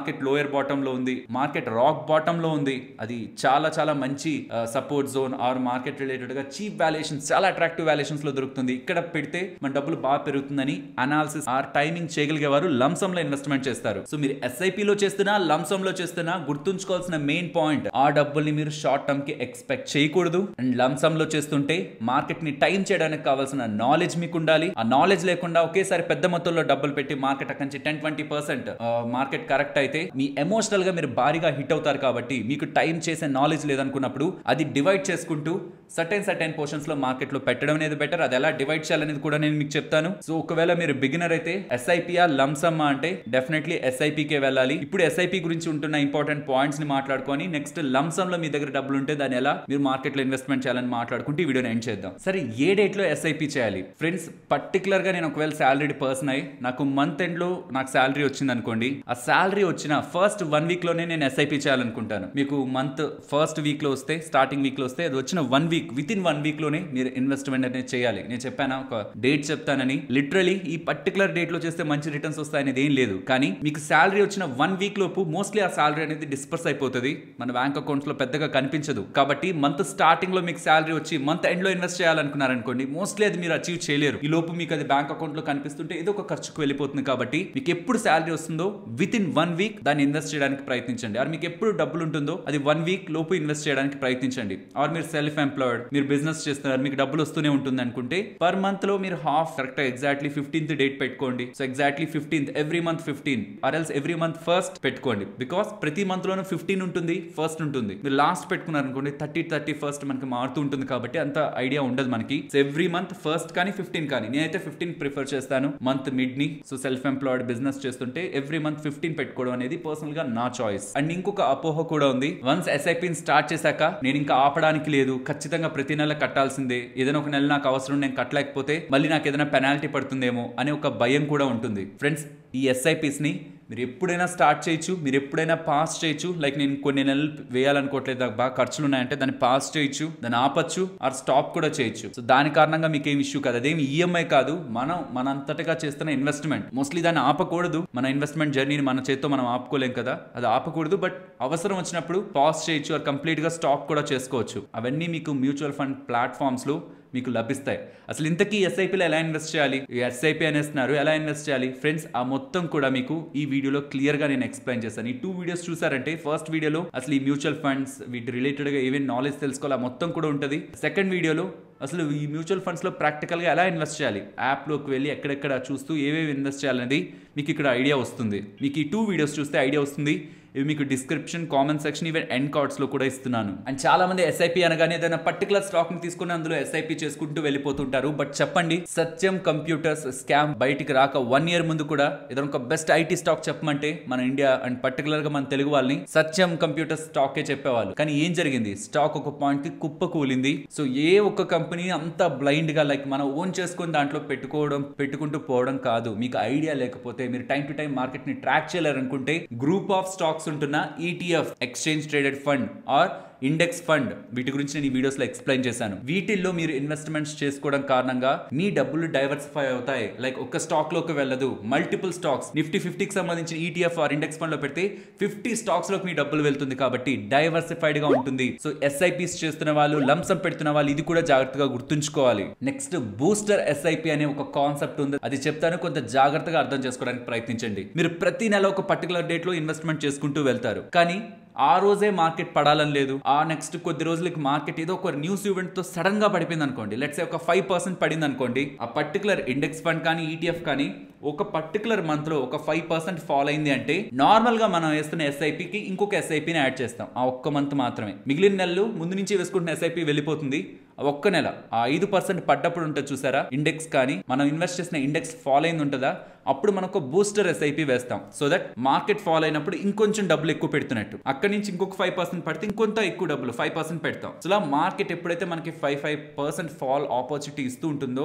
నియర్ బాటమ్ లో ఉంది మార్కెట్ రాక్ బాటమ్ లో ఉంది అది చాలా చాలా మంచి support zone or market related గా చీప్ వాల్యుయేషన్స్ చాలా అట్రాక్టివ్ వాల్యుయేషన్స్ లో దొరుకుతుంది ఇక్కడ పెడితే మన డబ్బులు బాగా పెరుగుతుందని అనాలిసిస్ ఆర్ టైమింగ్ చేయగలిగే వారు లంసమ్ లో ఇన్వెస్ట్మెంట్ చేస్తారు సో మీరు ఎస్ఐపి లో చేస్తున్నా లంసమ్ లో చేస్తున్నా గుర్తుంచుకోవాల్సిన మెయిన్ పాయింట్ ఆ డబ్బుల్ని మీరు షార్ట్ టర్మ్ కి ఎక్స్పెక్ట్ చేయకూడదు అండ్ లంసమ్ లో చేస్తుంటే మార్కెట్ ని టైం చేయడానికి కావాల్సిన నాలెడ్జ్ మీకు ఉండాలి ఆ నాలెడ్జ్ లేకుండా ఒకేసారి పెద్ద మొత్తంలో డబ్బులు పెట్టి మార్కెట్ అక్కడి నుంచి ten twenty percent market correct అయితే మీ ఎమోషనల్ గా మీరు భారీగా హిట్ అవుతారు కాబట్టి మీకు టైం చేసే నాలెడ్జ్ లేదనుకున్నప్పుడు అది డివైడ్ చేసుకుంటూ సర్టెన్ సర్టెన్ పోర్షన్స్ లో మార్కెట్ లో పెట్టడం అనేది బెటర్ అది ఎలా డివైడ్ చేయాలనేది కూడా నేను మీకు చెప్తాను సో ఒకవేళ మీరు బిగినర్ అయితే ఎస్ఐపిఆ లంసమ్మా అంటే డెఫినెట్లీ ఎస్ఐపికే వెళ్ళాలి ఇప్పుడు ఎస్ఐపి గురించి ఉంటున్న ఇంపార్టెంట్ పాయింట్స్ ని మాట్లాడుకొని నెక్స్ట్ లంసమ్ లో మీ దగ్గర డబ్బులు ఉంటే దాన్ని ఎలా మీరు మార్కెట్ లో ఇన్వెస్ట్మెంట్ చేయాలని మాట్లాడుకుంటే ఈ వీడియోని ఎండ్ చేద్దాం సరే ఏ డేట్ లో ఎస్ఐపి చేయాలి ఫ్రెండ్స్ పర్టికులర్ గా నేను ఒకవేళ శాలరీ పర్సన్ అయి నాకు మంత్ ఎండ్ లో నాకు శాలరీ వచ్చింది అనుకోండి ఆ శాలరీ వచ్చిన ఫస్ట్ వన్ వీక్ లోనే నేను ఎస్ఐపి చేయాలనుకుంటాను మీకు మంత్ ఫస్ట్ వీక్ లో వస్తే స్టార్టింగ్ వీక్ లో వస్తే అది వచ్చిన one week within one week లోనే మీరు ఇన్వెస్ట్మెంట్ అనేది చేయాలి నేను చెప్పాను ఒక డేట్ చెప్తానని లిటరలీ ఈ పర్టికులర్ డేట్ లో చేస్తే మంచి రిటర్న్స్ వస్తాయనేది ఏం లేదు కానీ మీకు శాలరీ వచ్చిన వన్ వీక్ లోపు మోస్ట్లీ ఆ శాలరీ అనేది డిస్పర్స్ అయిపోతుంది మన బ్యాంక్ అకౌంట్స్ లో పెద్దగా కనిపించదు కాబట్టి మంత్ స్టార్టింగ్ లో మీకు శాలరీ వచ్చి మంత్ ఎండ్ లో ఇన్వెస్ట్ చేయాలనుకున్నారనుకోండి మోస్ట్లీ అది మీరు అచీవ్ చేయలేరు ఈ లోపు మీకు అది బ్యాంక్ అకౌంట్ లో కనిపిస్తుంటే ఏదో ఒక ఖర్చుకు వెళ్ళిపోతుంది కాబట్టి మీకు ఎప్పుడు శాలరీ వస్తుందో విత్ ఇన్ వన్ వీక్ దాన్ని ఇన్వెస్ట్ చేయడానికి ప్రయత్నించండి ఆర్ మీకు ఎప్పుడు డబ్బులు ఉంటుందో అది వన్ వీక్ లోపు ఇన్వెస్ట్ చేయడానికి ప్రయత్నించండి ఆర్ మీరు సెల్ఫ్ ఎంప్లాయిడ్ మీరు బిజినెస్ చేస్తున్నారు మీకు డబ్బులు వస్తూనే ఉంటుంది అనుకుంటే పర్ మంత్ లో మీరు half correct exactly fifteenth date పెట్టుకోండి so exactly fifteenth every month fifteen or else every month first పెట్టుకోండి బికాస్ ప్రతి మంత్ లోనూ ఫిఫ్టీన్ ఉంటుంది ఫస్ట్ ఉంటుంది మీరు లాస్ట్ పెట్టుకున్నారు అనుకోండి థర్టీ థర్టీ ఫస్ట్ మనకి మారుతూ ఉంటుంది కాబట్టి అంత ఐడియా ఉండదు మనకి సో ఎవ్రీ మంత్ ఫస్ట్ కానీ ఫిఫ్టీన్ కానీ నేనైతే ఫిఫ్టీన్ ప్రిఫర్ చేస్తాను మంత్ మిడ్ ని సో సెల్ఫ్ ఎంప్లాయిడ్ బిజినెస్ చేస్తుంటే ఎవ్రీ మంత్ ఫిఫ్టీన్ పెట్టుకోవడం అనేది పర్సనల్ గా నా చాయిస్ అండ్ ఇంకొక అపోహ కూడా ఉంది వన్స్ ఎస్ఐపిని స్టార్ట్ చేశాక నేను ఇంకా ఆపడానికి లేదు ఖచ్చితంగా ప్రతి నెల కట్టాల్సిందే ఏదైనా ఒక నెల నాకు అవసరం నేను కట్టలేకపోతే మళ్ళీ నాకు ఏదైనా పెనాల్టీ పడుతుందేమో అనే ఒక భయం కూడా ఉంటుంది ఫ్రెండ్స్ ఈ ఎస్ఐపిస్ ని మీరు ఎప్పుడైనా స్టార్ట్ చేయొచ్చు మీరు ఎప్పుడైనా పాస్ చేయొచ్చు లైక్ నేను కొన్ని నెలలు వేయాలనుకోవట్లేదు నాకు బాగా ఖర్చులు ఉన్నాయంటే దాన్ని పాస్ చేయొచ్చు దాన్ని ఆపచ్చు ఆర్ స్టాప్ కూడా చేయొచ్చు సో దాని కారణంగా మీకు ఏం ఇష్యూ కాదు అదేమి ఈఎంఐ కాదు మనం మనంతటిగా చేస్తున్న ఇన్వెస్ట్మెంట్ మోస్ట్లీ దాన్ని ఆపకూడదు మన ఇన్వెస్ట్మెంట్ జర్నీని మన చేత్తో మనం ఆపుకోలేం కదా అది ఆపకూడదు బట్ అవసరం వచ్చినప్పుడు పాస్ చేయొచ్చు ఆర్ కంప్లీట్గా స్టాప్ కూడా చేసుకోవచ్చు అవన్నీ మీకు మ్యూచువల్ ఫండ్ ప్లాట్ఫామ్స్లో మీకు లభిస్తాయి అసలు ఇంతకీ ఎస్ఐపిలో ఎలా ఇన్వెస్ట్ చేయాలి ఎస్ఐపి అనేస్తున్నారు ఎలా ఇన్వెస్ట్ చేయాలి ఫ్రెండ్స్ ఆ మొత్తం కూడా మీకు ఈ వీడియోలో క్లియర్ గా నేను ఎక్స్ప్లెయిన్ చేశాను ఈ టూ వీడియోస్ చూసారంటే ఫస్ట్ వీడియోలో అసలు ఈ మ్యూచువల్ ఫండ్స్ వీటి రిలేటెడ్ గా ఏమేమి నాలెడ్జ్ తెలుసుకోవాలి ఆ మొత్తం కూడా ఉంటుంది సెకండ్ వీడియోలో అసలు ఈ మ్యూచువల్ ఫండ్స్లో ప్రాక్టికల్గా ఎలా ఇన్వెస్ట్ చేయాలి యాప్లోకి వెళ్ళి ఎక్కడెక్కడ చూస్తూ ఏవేవి ఇన్వెస్ట్ చేయాలనేది మీకు ఇక్కడ ఐడియా వస్తుంది మీకు ఈ టూ వీడియోస్ చూస్తే ఐడియా వస్తుంది ఇవి మీకు description comment section even end cards లో కూడా ఇస్తున్నాను అండ్ చాలా మంది ఎస్ఐపి అనగానే ఏదైనా పర్టికులర్ స్టాక్ ని తీసుకుని అందులో ఎస్ఐపి చేసుకుంటూ వెళ్ళిపోతుంటారు బట్ చెప్పండి సత్యం కంప్యూటర్స్ స్కామ్ బయటికి రాక వన్ ఇయర్ ముందు కూడా ఏదైనా ఒక బెస్ట్ ఐటీ స్టాక్ చెప్పమంటే మన ఇండియా అండ్ పర్టికులర్ గా మన తెలుగు వాళ్ళని సత్యం కంప్యూటర్ స్టాకే చెప్పేవాళ్ళు కానీ ఏం జరిగింది స్టాక్ ఒక పాయింట్ కి కుప్ప కూలింది సో ఏ ఒక్క కంపెనీ అంత బ్లైండ్ గా లైక్ మనం ఓన్ చేసుకుని దాంట్లో పెట్టుకోవడం పెట్టుకుంటూ పోవడం కాదు మీకు ఐడియా లేకపోతే మీరు టైం టు టైం మార్కెట్ ని ట్రాక్ చేయాలనుకుంటే గ్రూప్ ఆఫ్ స్టాక్స్ ఉంటున్న ETF exchange traded fund or index fund వీటి గురించి నేను ఈ వీడియోస్ లో ఎక్స్ప్లెయిన్ చేశాను వీటిల్లో మీరు ఇన్వెస్ట్మెంట్స్ చేసుకోవడం కారణంగా మీ డబ్బులు డైవర్సిఫై అవుతాయి లైక్ ఒక స్టాక్ లోకి వెళ్ళదు మల్టిపుల్ స్టాక్స్ నిఫ్టీ ఫిఫ్టీకి సంబంధించిన ఈటీఎఫ్ ఆర్ ఇండెక్స్ ఫండ్ లో పెడితే ఫిఫ్టీ స్టాక్స్ లోకి మీ డబ్బులు వెళ్తుంది కాబట్టి డైవర్సిఫైడ్ గా ఉంటుంది సో ఎస్ఐపిస్ చేస్తున్న వాళ్ళు లంసం పెడుతున్న వాళ్ళు ఇది కూడా జాగ్రత్తగా గుర్తుంచుకోవాలి నెక్స్ట్ బూస్టర్ ఎస్ఐపి అనే ఒక కాన్సెప్ట్ ఉంది అది చెప్తాను కొంత జాగ్రత్తగా అర్థం చేసుకోవడానికి ప్రయత్నించండి మీరు ప్రతి నెల ఒక పర్టికులర్ డేట్ లో ఇన్వెస్ట్మెంట్ చేసుకుంటూ వెళ్తారు కానీ ఆ రోజే మార్కెట్ పడాలని లేదు ఆ నెక్స్ట్ కొద్ది రోజులకి మార్కెట్ ఏదో ఒక న్యూస్ ఈవెంట్ తో సడన్ గా పడిపోయింది అనుకోండి లెట్స్ ఒక ఫైవ్ పర్సెంట్ పడింది అనుకోండి ఆ పర్టికులర్ ఇండెక్స్ ఫండ్ కానీ ఈటీఎఫ్ కానీ ఒక పర్టికులర్ మంత్ లో ఒక ఫైవ్ పర్సెంట్ ఫాల్ అయింది అంటే నార్మల్ గా మనం వేస్తున్న ఎస్ఐపికి ఇంకొక ఎస్ఐపిని యాడ్ చేస్తాం ఆ ఒక్క మంత్ మాత్రమే మిగిలిన నెలలు ముందు నుంచి వేసుకుంటున్న ఎస్ఐపి వెళ్ళిపోతుంది ఆ ఒక్క నెల ఆ ఐదు పర్సెంట్ పడ్డప్పుడు ఉంటుంది చూసారా ఇండెక్స్ కానీ మనం ఇన్వెస్ట్ చేసిన ఇండెక్స్ ఫాల్ అయింది ఉంటుందా అప్పుడు మనం ఒక బూస్టర్ ఎస్ఐపి వేస్తాం సో దట్ మార్కెట్ ఫాల్ అయినప్పుడు ఇంకొంచెం డబ్బులు ఎక్కువ పెడుతున్నట్టు అక్కడి నుంచి ఇంకొక ఫైవ్ పర్సెంట్ పడితే ఇంకొంత ఎక్కువ డబ్బులు ఫైవ్ పర్సెంట్ పెడతాం సో ఇలా మార్కెట్ ఎప్పుడైతే మనకి five five percent fall opportunity ఇస్తూ ఉంటుందో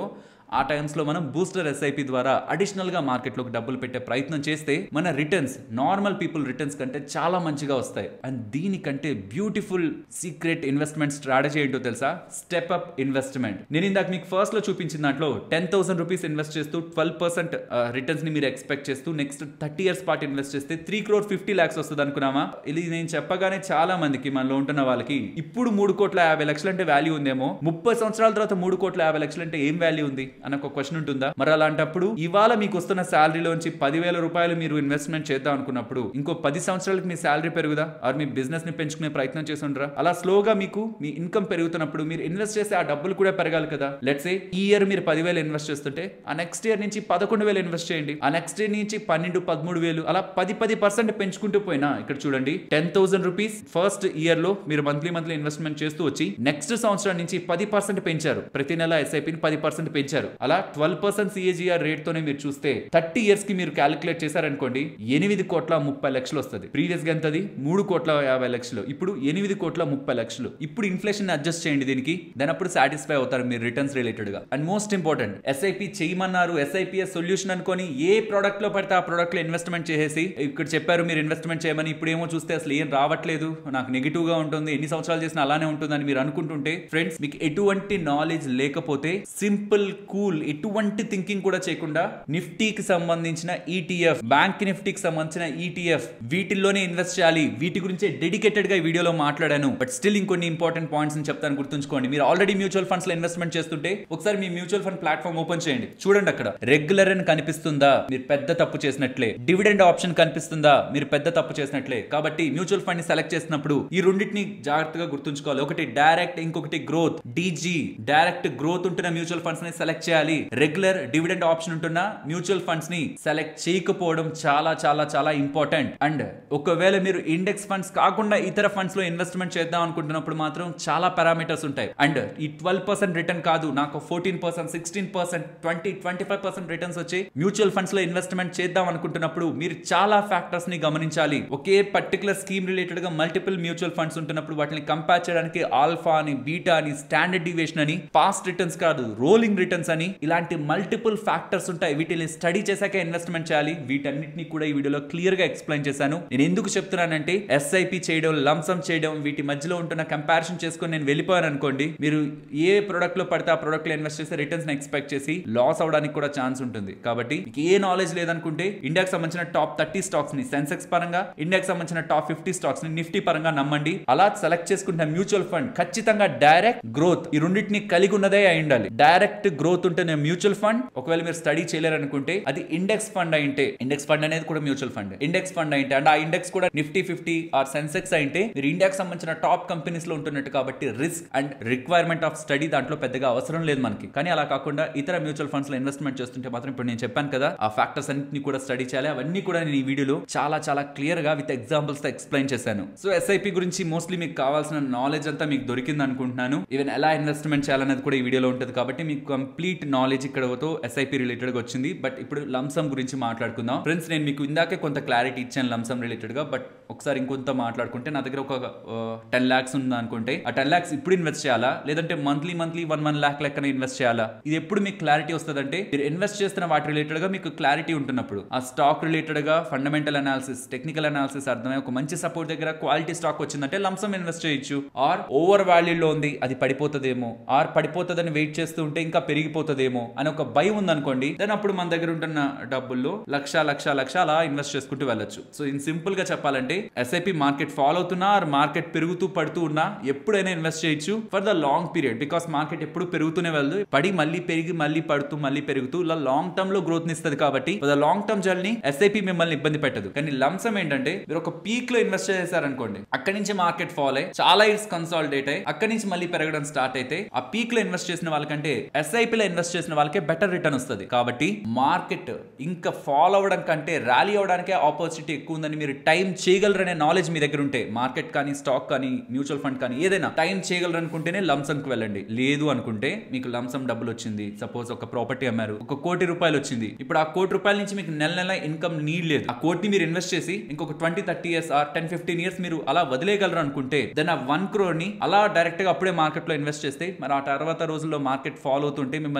ఆ టైమ్స్ లో మనం బూస్టర్ ఎస్ఐపి ద్వారా అడిషనల్ గా మార్కెట్ లోకి డబ్బులు పెట్టే ప్రయత్నం చేస్తే మన రిటర్న్స్ నార్మల్ పీపుల్ రిటర్న్స్ కంటే చాలా మంచిగా వస్తాయి అండ్ దీనికంటే బ్యూటిఫుల్ సీక్రెట్ ఇన్వెస్ట్మెంట్ స్ట్రాటజీ ఏంటో తెలుసా స్టెప్ అప్ ఇన్వెస్ట్మెంట్ నేను ఇందాక మీకు ఫస్ట్ లో చూపించిన దాంట్లో టెన్ థౌసండ్ రూపీస్ ఇన్వెస్ట్ చేస్తూ ట్వెల్వ్ పర్సెంట్ రిటర్న్స్ ని మీరు ఎక్స్పెక్ట్ చేస్తూ నెక్స్ట్ థర్టీ ఇయర్స్ పాటు ఇన్వెస్ట్ చేస్తే త్రీ క్రోర్ ఫిఫ్టీ లాక్స్ వస్తుంది అనుకున్నామా ఇది నేను చెప్పగానే చాలా మందికి మనలో ఉంటున్న వాళ్ళకి ఇప్పుడు మూడు కోట్ల యాభై లక్షలు అంటే వాల్యూ ఉందేమో ముప్పై సంవత్సరాల తర్వాత మూడు కోట్ల యాభై లక్షలు అంటే ఏం వాల్యూ ఉంది అన్న ఒక క్వశ్చన్ ఉంటుందా మరి అలాంటప్పుడు ఇవాళ మీకు వస్తున్న శాలరీలోంచి పదివేల రూపాయలు మీరు ఇన్వెస్ట్మెంట్ చేద్దాం అనుకున్నప్పుడు ఇంకో పది సంవత్సరాలకు మీ శాలరీ పెరుగుదా ఆర్ మీ బిజినెస్ ని పెంచుకునే ప్రయత్నం చేసి ఉండరా అలా స్లోగా మీకు మీ ఇన్కమ్ పెరుగుతున్నప్పుడు మీరు ఇన్వెస్ట్ చేసే ఆ డబ్బులు కూడా పెరగాలి కదా లెట్స్ ఈ ఇయర్ మీరు పదివేలు ఇన్వెస్ట్ చేస్తుంటే ఆ నెక్స్ట్ ఇయర్ నుంచి పదకొండు వేలు ఇన్వెస్ట్ చేయండి ఆ నెక్స్ట్ ఇయర్ నుంచి పన్నెండు పదమూడు వేలు అలా పది పది పర్సెంట్ పెంచుకుంటూ పోయినా ఇక్కడ చూడండి ten thousand rupees first year లో మీరు మంత్లీ మంత్లీ ఇన్వెస్ట్మెంట్ చేస్తూ వచ్చి నెక్స్ట్ సంవత్సరం నుంచి పది పర్సెంట్ పెంచారు ప్రతి నెల ఎస్ఐపిని పది పర్సెంట్ పెంచారు అలా ట్వెల్వ్ పర్సెంట్ సిఏజిఆర్ రేట్ తోనే మీరు చూస్తే థర్టీ ఇయర్స్ కి మీరు క్యాలిక్యులేట్ చేశారనుకోండి ఎనిమిది కోట్ల ముప్పై లక్షలు వస్తుంది ప్రీవియస్ గా ఎంతది మూడు కోట్ల యాభై లక్షలు ఇప్పుడు ఎనిమిది కోట్ల ముప్పై లక్షలు ఇప్పుడు ఇన్ఫ్లేషన్ అడ్జస్ట్ చేయండి దీనికి దాని అప్పుడు సాటిస్ఫై అవుతారు మీరు రిటర్న్స్ రిలేటెడ్ గా అండ్ మోస్ట్ ఇంపార్టెంట్ ఎస్ఐపి చేయమన్నారు ఎస్ఐపిఎస్ సొల్యూషన్ అనుకొని ఏ ప్రోడక్ట్ లో పడితే ఆ ప్రోడక్ట్ లో ఇన్వెస్ట్మెంట్ చేసేసి ఇక్కడ చెప్పారు మీరు ఇన్వెస్ట్మెంట్ చేయమని ఇప్పుడు ఏమో చూస్తే అసలు ఏం రావట్లేదు నాకు నెగిటివ్ గా ఉంటుంది ఎన్ని సంవత్సరాలు చేసినా అలానే ఉంటుందని మీరు అనుకుంటుంటే ఫ్రెండ్స్ మీకు ఎటువంటి నాలెడ్జ్ లేకపోతే సింపుల్ కూల్ ఎటువంటి థింకింగ్ కూడా చేయకుండా నిఫ్టీకి సంబంధించిన ఈటీఎఫ్ బ్యాంక్ నిఫ్టీకి సంబంధించిన ఈటీఎఫ్ వీటిల్లోనే ఇన్వెస్ట్ చేయాలి వీటి గురించి డెడికేటెడ్ గా ఈ వీడియోలో మాట్లాడాను బట్ స్టిల్ ఇంకొన్ని ఇంపార్టెంట్ పాయింట్స్ చెప్తాను గుర్తుంచుకోండి మీరు ఆల్రెడీ మ్యూచువల్ ఫండ్స్ లో ఇన్వెస్ట్మెంట్ చేస్తుంటే ఒకసారి మీ మ్యూచువల్ ఫండ్ ప్లాట్ఫామ్ ఓపెన్ చేయండి చూడండి అక్కడ రెగ్యులర్ అని కనిపిస్తుందా మీరు పెద్ద తప్పు చేసినట్లే డివిడెండ్ ఆప్షన్ కనిపిస్తుందా మీరు పెద్ద తప్పు చేసినట్లే కాబట్టి మ్యూచువల్ ఫండ్ ని సెలెక్ట్ చేసినప్పుడు ఈ రెండింటిని జాగ్రత్తగా గుర్తుంచుకోవాలి ఒకటి డైరెక్ట్ ఇంకొకటి గ్రోత్ డీజీ డైరెక్ట్ గ్రోత్ ఉంటున్న మ్యూచువల్ ఫండ్స్ ని సెలెక్ట్ చేయాలి రెగ్యులర్ డివిడెండ్ ఆప్షన్ ఉంటున్న మ్యూచువల్ ఫండ్స్ ని సెలెక్ట్ చేయకపోవడం చాలా చాలా చాలా ఇంపార్టెంట్ అండ్ ఒకవేళ మీరు ఇండెక్స్ ఫండ్స్ కాకుండా ఇతర ఫండ్స్ లో ఇన్వెస్ట్మెంట్ చేద్దాం అనుకుంటున్నప్పుడు మాత్రం చాలా పారామీటర్స్ ఉంటాయి అండ్ ఈ ట్వెల్వ్ పర్సెంట్ రిటర్న్ కాదు నాకు fourteen percent sixteen percent twenty twenty five percent returns వచ్చి మ్యూచువల్ ఫండ్స్ లో ఇన్వెస్ట్మెంట్ చేద్దాం అనుకుంటున్నప్పుడు మీరు చాలా ఫ్యాక్టర్స్ ని గమనించాలి ఒకే పర్టికులర్ స్కీమ్ రిలేటెడ్ గా మల్టిపుల్ మ్యూచువల్ ఫండ్స్ ఉంటున్నప్పుడు వాటిని కంపేర్ చేయడానికి ఆల్ఫా అని బీటా అని స్టాండర్డ్ డివేషన్ అని పాస్ట్ రిటర్న్స్ కాదు రోలింగ్ రిటర్న్స్ అని ఇలాంటి మల్టిపుల్ ఫ్యాక్టర్స్ ఉంటాయి వీటిని స్టడీ చేశాక ఇన్వెస్ట్మెంట్ చేయాలి వీటన్నిటిని కూడా ఈ వీడియోలో క్లియర్ గా ఎక్స్ప్లెయిన్ చేశాను నేను ఎందుకు చెప్తున్నానంటే ఎస్ఐపి చేయడం లంసమ్ చేయడం వీటి మధ్యలో ఉంటున్న కంపారిజన్ చేసుకొని నేను వెళ్ళిపోయాను అనుకోండి మీరు ఏ ప్రొడక్ట్ లో పడితే ఆ ప్రొడక్ట్ లో ఇన్వెస్ట్ చేస్తే రిటర్న్స్ ఎక్స్పెక్ట్ చేసి లాస్ అవడానికి కూడా ఛాన్స్ ఉంటుంది కాబట్టి మీకు ఏ నాలెడ్జ్ లేదనుకుంటే ఇండియాకి సంబంధించిన టాప్ థర్టీ స్టాక్స్ ని సెన్సెక్స్ పరంగా ఇండియాకి సంబంధించిన టాప్ ఫిఫ్టీ స్టాక్స్ ని నిఫ్టీ పరంగా నమ్మండి అలా సెలెక్ట్ చేసుకుంటున్న మ్యూచువల్ ఫండ్ ఖచ్చితంగా డైరెక్ట్ గ్రోత్ ఈ రెండింటిని కలిగి ఉన్నదే అయి ఉండాలి డైరెక్ట్ గ్రోత్ ఉంటేనే మ్యూచువల్ ఫండ్ ఒకవేళ మీరు స్టడీ చేయలేరనుకుంటే అది ఇండెక్స్ ఫండ్ అయింటే ఇండెక్స్ ఫండ్ అనేది కూడా మ్యూచువల్ ఫండ్ ఇండెక్స్ ఫండ్ అయింటే అండ్ ఆ ఇండెక్స్ కూడా నిఫ్టీ ఫిఫ్టీ ఆర్ సెన్సెక్స్ అయింటే మీరు ఇండియాకి సంబంధించిన టాప్ కంపెనీస్ లో ఉంటున్నట్టు కాబట్టి risk and requirement of study దాంట్లో పెద్దగా అవసరం లేదు మనకి కానీ అలా కాకుండా ఇతర మ్యూచువల్ ఫండ్స్ లో ఇన్వెస్ట్మెంట్ చేస్తుంటే మాత్రం ఇప్పుడు నేను చెప్పాను కదా ఆ ఫ్యాక్టర్స్ అన్నింటినీ కూడా స్టడీ చేయాలి అవన్నీ కూడా నేను ఈ వీడియోలో చాలా చాలా క్లియర్ గా విత్ ఎగ్జాంపుల్స్ తో ఎక్స్ప్లెయిన్ చేశాను సో ఎస్ఐపి గురించి మోస్ట్లీ మీకు కావాల్సిన నాలెడ్జ్ అంతా మీకు దొరికింది అనుకుంటున్నాను ఈవెన్ ఎలా ఇన్వెస్ట్మెంట్ చేయాలనేది కూడా ఈ వీడియోలో ఉంటుంది కాబట్టి మీకు కంప్లీట్ నాలెడ్జ్ ఇక్కడతో ఎస్ఐపి రిలేటెడ్ గా వచ్చింది బట్ ఇప్పుడు లంసమ్ గురించి మాట్లాడుకుందాం ఫ్రెండ్స్ నేను మీకు ఇందాకే కొంత క్లారిటీ ఇచ్చాను లంసమ్ రిలేటెడ్ గా బట్ ఒకసారి ఇంకొంత మాట్లాడుకుంటే నా దగ్గర ఒక టెన్ లాక్స్ ఉంది అనుకుంటే ఆ టెన్ లాక్స్ ఇప్పుడు ఇన్వెస్ట్ చేయాలా లేదంటే monthly monthly one one lakh లెక్కన ఇన్వెస్ట్ చేయాలా ఇది ఎప్పుడు మీకు క్లారిటీ వస్తుందంటే మీరు ఇన్వెస్ట్ చేస్తున్న వాటి రిలేటెడ్ గా మీకు క్లారిటీ ఉంటున్నప్పుడు ఆ స్టాక్ రిలేటెడ్ గా ఫండమెంటల్ అనాలిసిస్ టెక్నికల్ అనాలిసిస్ అర్థమై ఒక మంచి సపోర్ట్ దగ్గర క్వాలిటీ స్టాక్ వచ్చిందంటే లంసమ్ ఇన్వెస్ట్ చేయొచ్చు ఆర్ ఓవర్ వాల్యూలో ఉంది అది పడిపోతుందేమో ఆర్ పడిపోతుందని వెయిట్ చేస్తూ ఉంటే ఇంకా పెరిగిపోతుందేమో అని ఒక భయం ఉందనుకోండి దెన్ అప్పుడు మన దగ్గర ఉంటున్న డబ్బుల్లో లక్ష లక్ష లక్ష అలా ఇన్వెస్ట్ చేసుకుంటూ వెళ్ళొచ్చు సో ఇన్ సింపుల్ గా చెప్పాలంటే ఎస్ఐపి మార్కెట్ ఫాలో అవుతున్నా ఆర్ మార్కెట్ పెరుగుతూ పడుతూ ఉన్నా ఎప్పుడైనా ఇన్వెస్ట్ చేయొచ్చు for the long period because market ఎప్పుడు పెరుగుతూనే వెళ్దు పడి మళ్ళీ పెరిగి మళ్ళీ పడుతూ మళ్ళీ పెరుగుతూ ఇలా లాంగ్ టర్మ్ లో గ్రోత్ ఇస్తుంది కాబట్టి for the long term journey SIP మిమ్మల్ని ఇబ్బంది పెట్టదు కానీ లంసం ఏంటంటే మీరు ఒక పీక్ లో ఇన్వెస్ట్ చేశారనుకోండి అక్కడి నుంచి మార్కెట్ ఫాల్ అయ్యి చాలా ఇయర్స్ కన్సాలిడేట్ అయ్యి అక్కడి నుంచి మళ్ళీ పెరగడం స్టార్ట్ అయితే ఆ పీక్ లో ఇన్వెస్ట్ చేసిన వాళ్ళకంటే ఎస్ఐపి లో ఇన్వెస్ట్ చేసిన వాళ్ళకే బెటర్ రిటర్న్ వస్తుంది కాబట్టి మార్కెట్ ఇంకా ఫాలో అవ్వడం కంటే ర్యాలీ అవడానికే ఆపర్చునిటీ ఎక్కువ ఉందని మీరు టైం చేయగలరనే నాలెడ్జ్ మీ దగ్గర ఉంటే మార్కెట్ కానీ స్టాక్ కానీ మ్యూచువల్ ఫండ్ కానీ ఏదైనా టైం చేయగలరు అనుకుంటేనే లంసమ్ కి వెళ్ళండి లేదు అనుకుంటే మీకు లంసమ్ డబ్బులు వచ్చింది సపోజ్ ఒక ప్రాపర్టీ అమ్మారు ఒక కోటి రూపాయలు వచ్చింది ఇప్పుడు ఆ కోటి రూపాయల నుంచి మీకు నెల నెల ఇన్కమ్ నీడ్ లేదు ఆ కోటిని మీరు ఇన్వెస్ట్ చేసి ఇంకొక twenty thirty years or ten fifteen years మీరు అలా వదిలేయగలరు అనుకుంటే దెన్ ఆ వన్ క్రోర్ ని అలా డైరెక్ట్ గా అప్పుడే మార్కెట్ లో ఇన్వెస్ట్ చేస్తే మరి ఆ తర్వాత రోజుల్లో మార్కెట్ ఫాలో అవుతుంటే మిమ్మల్ని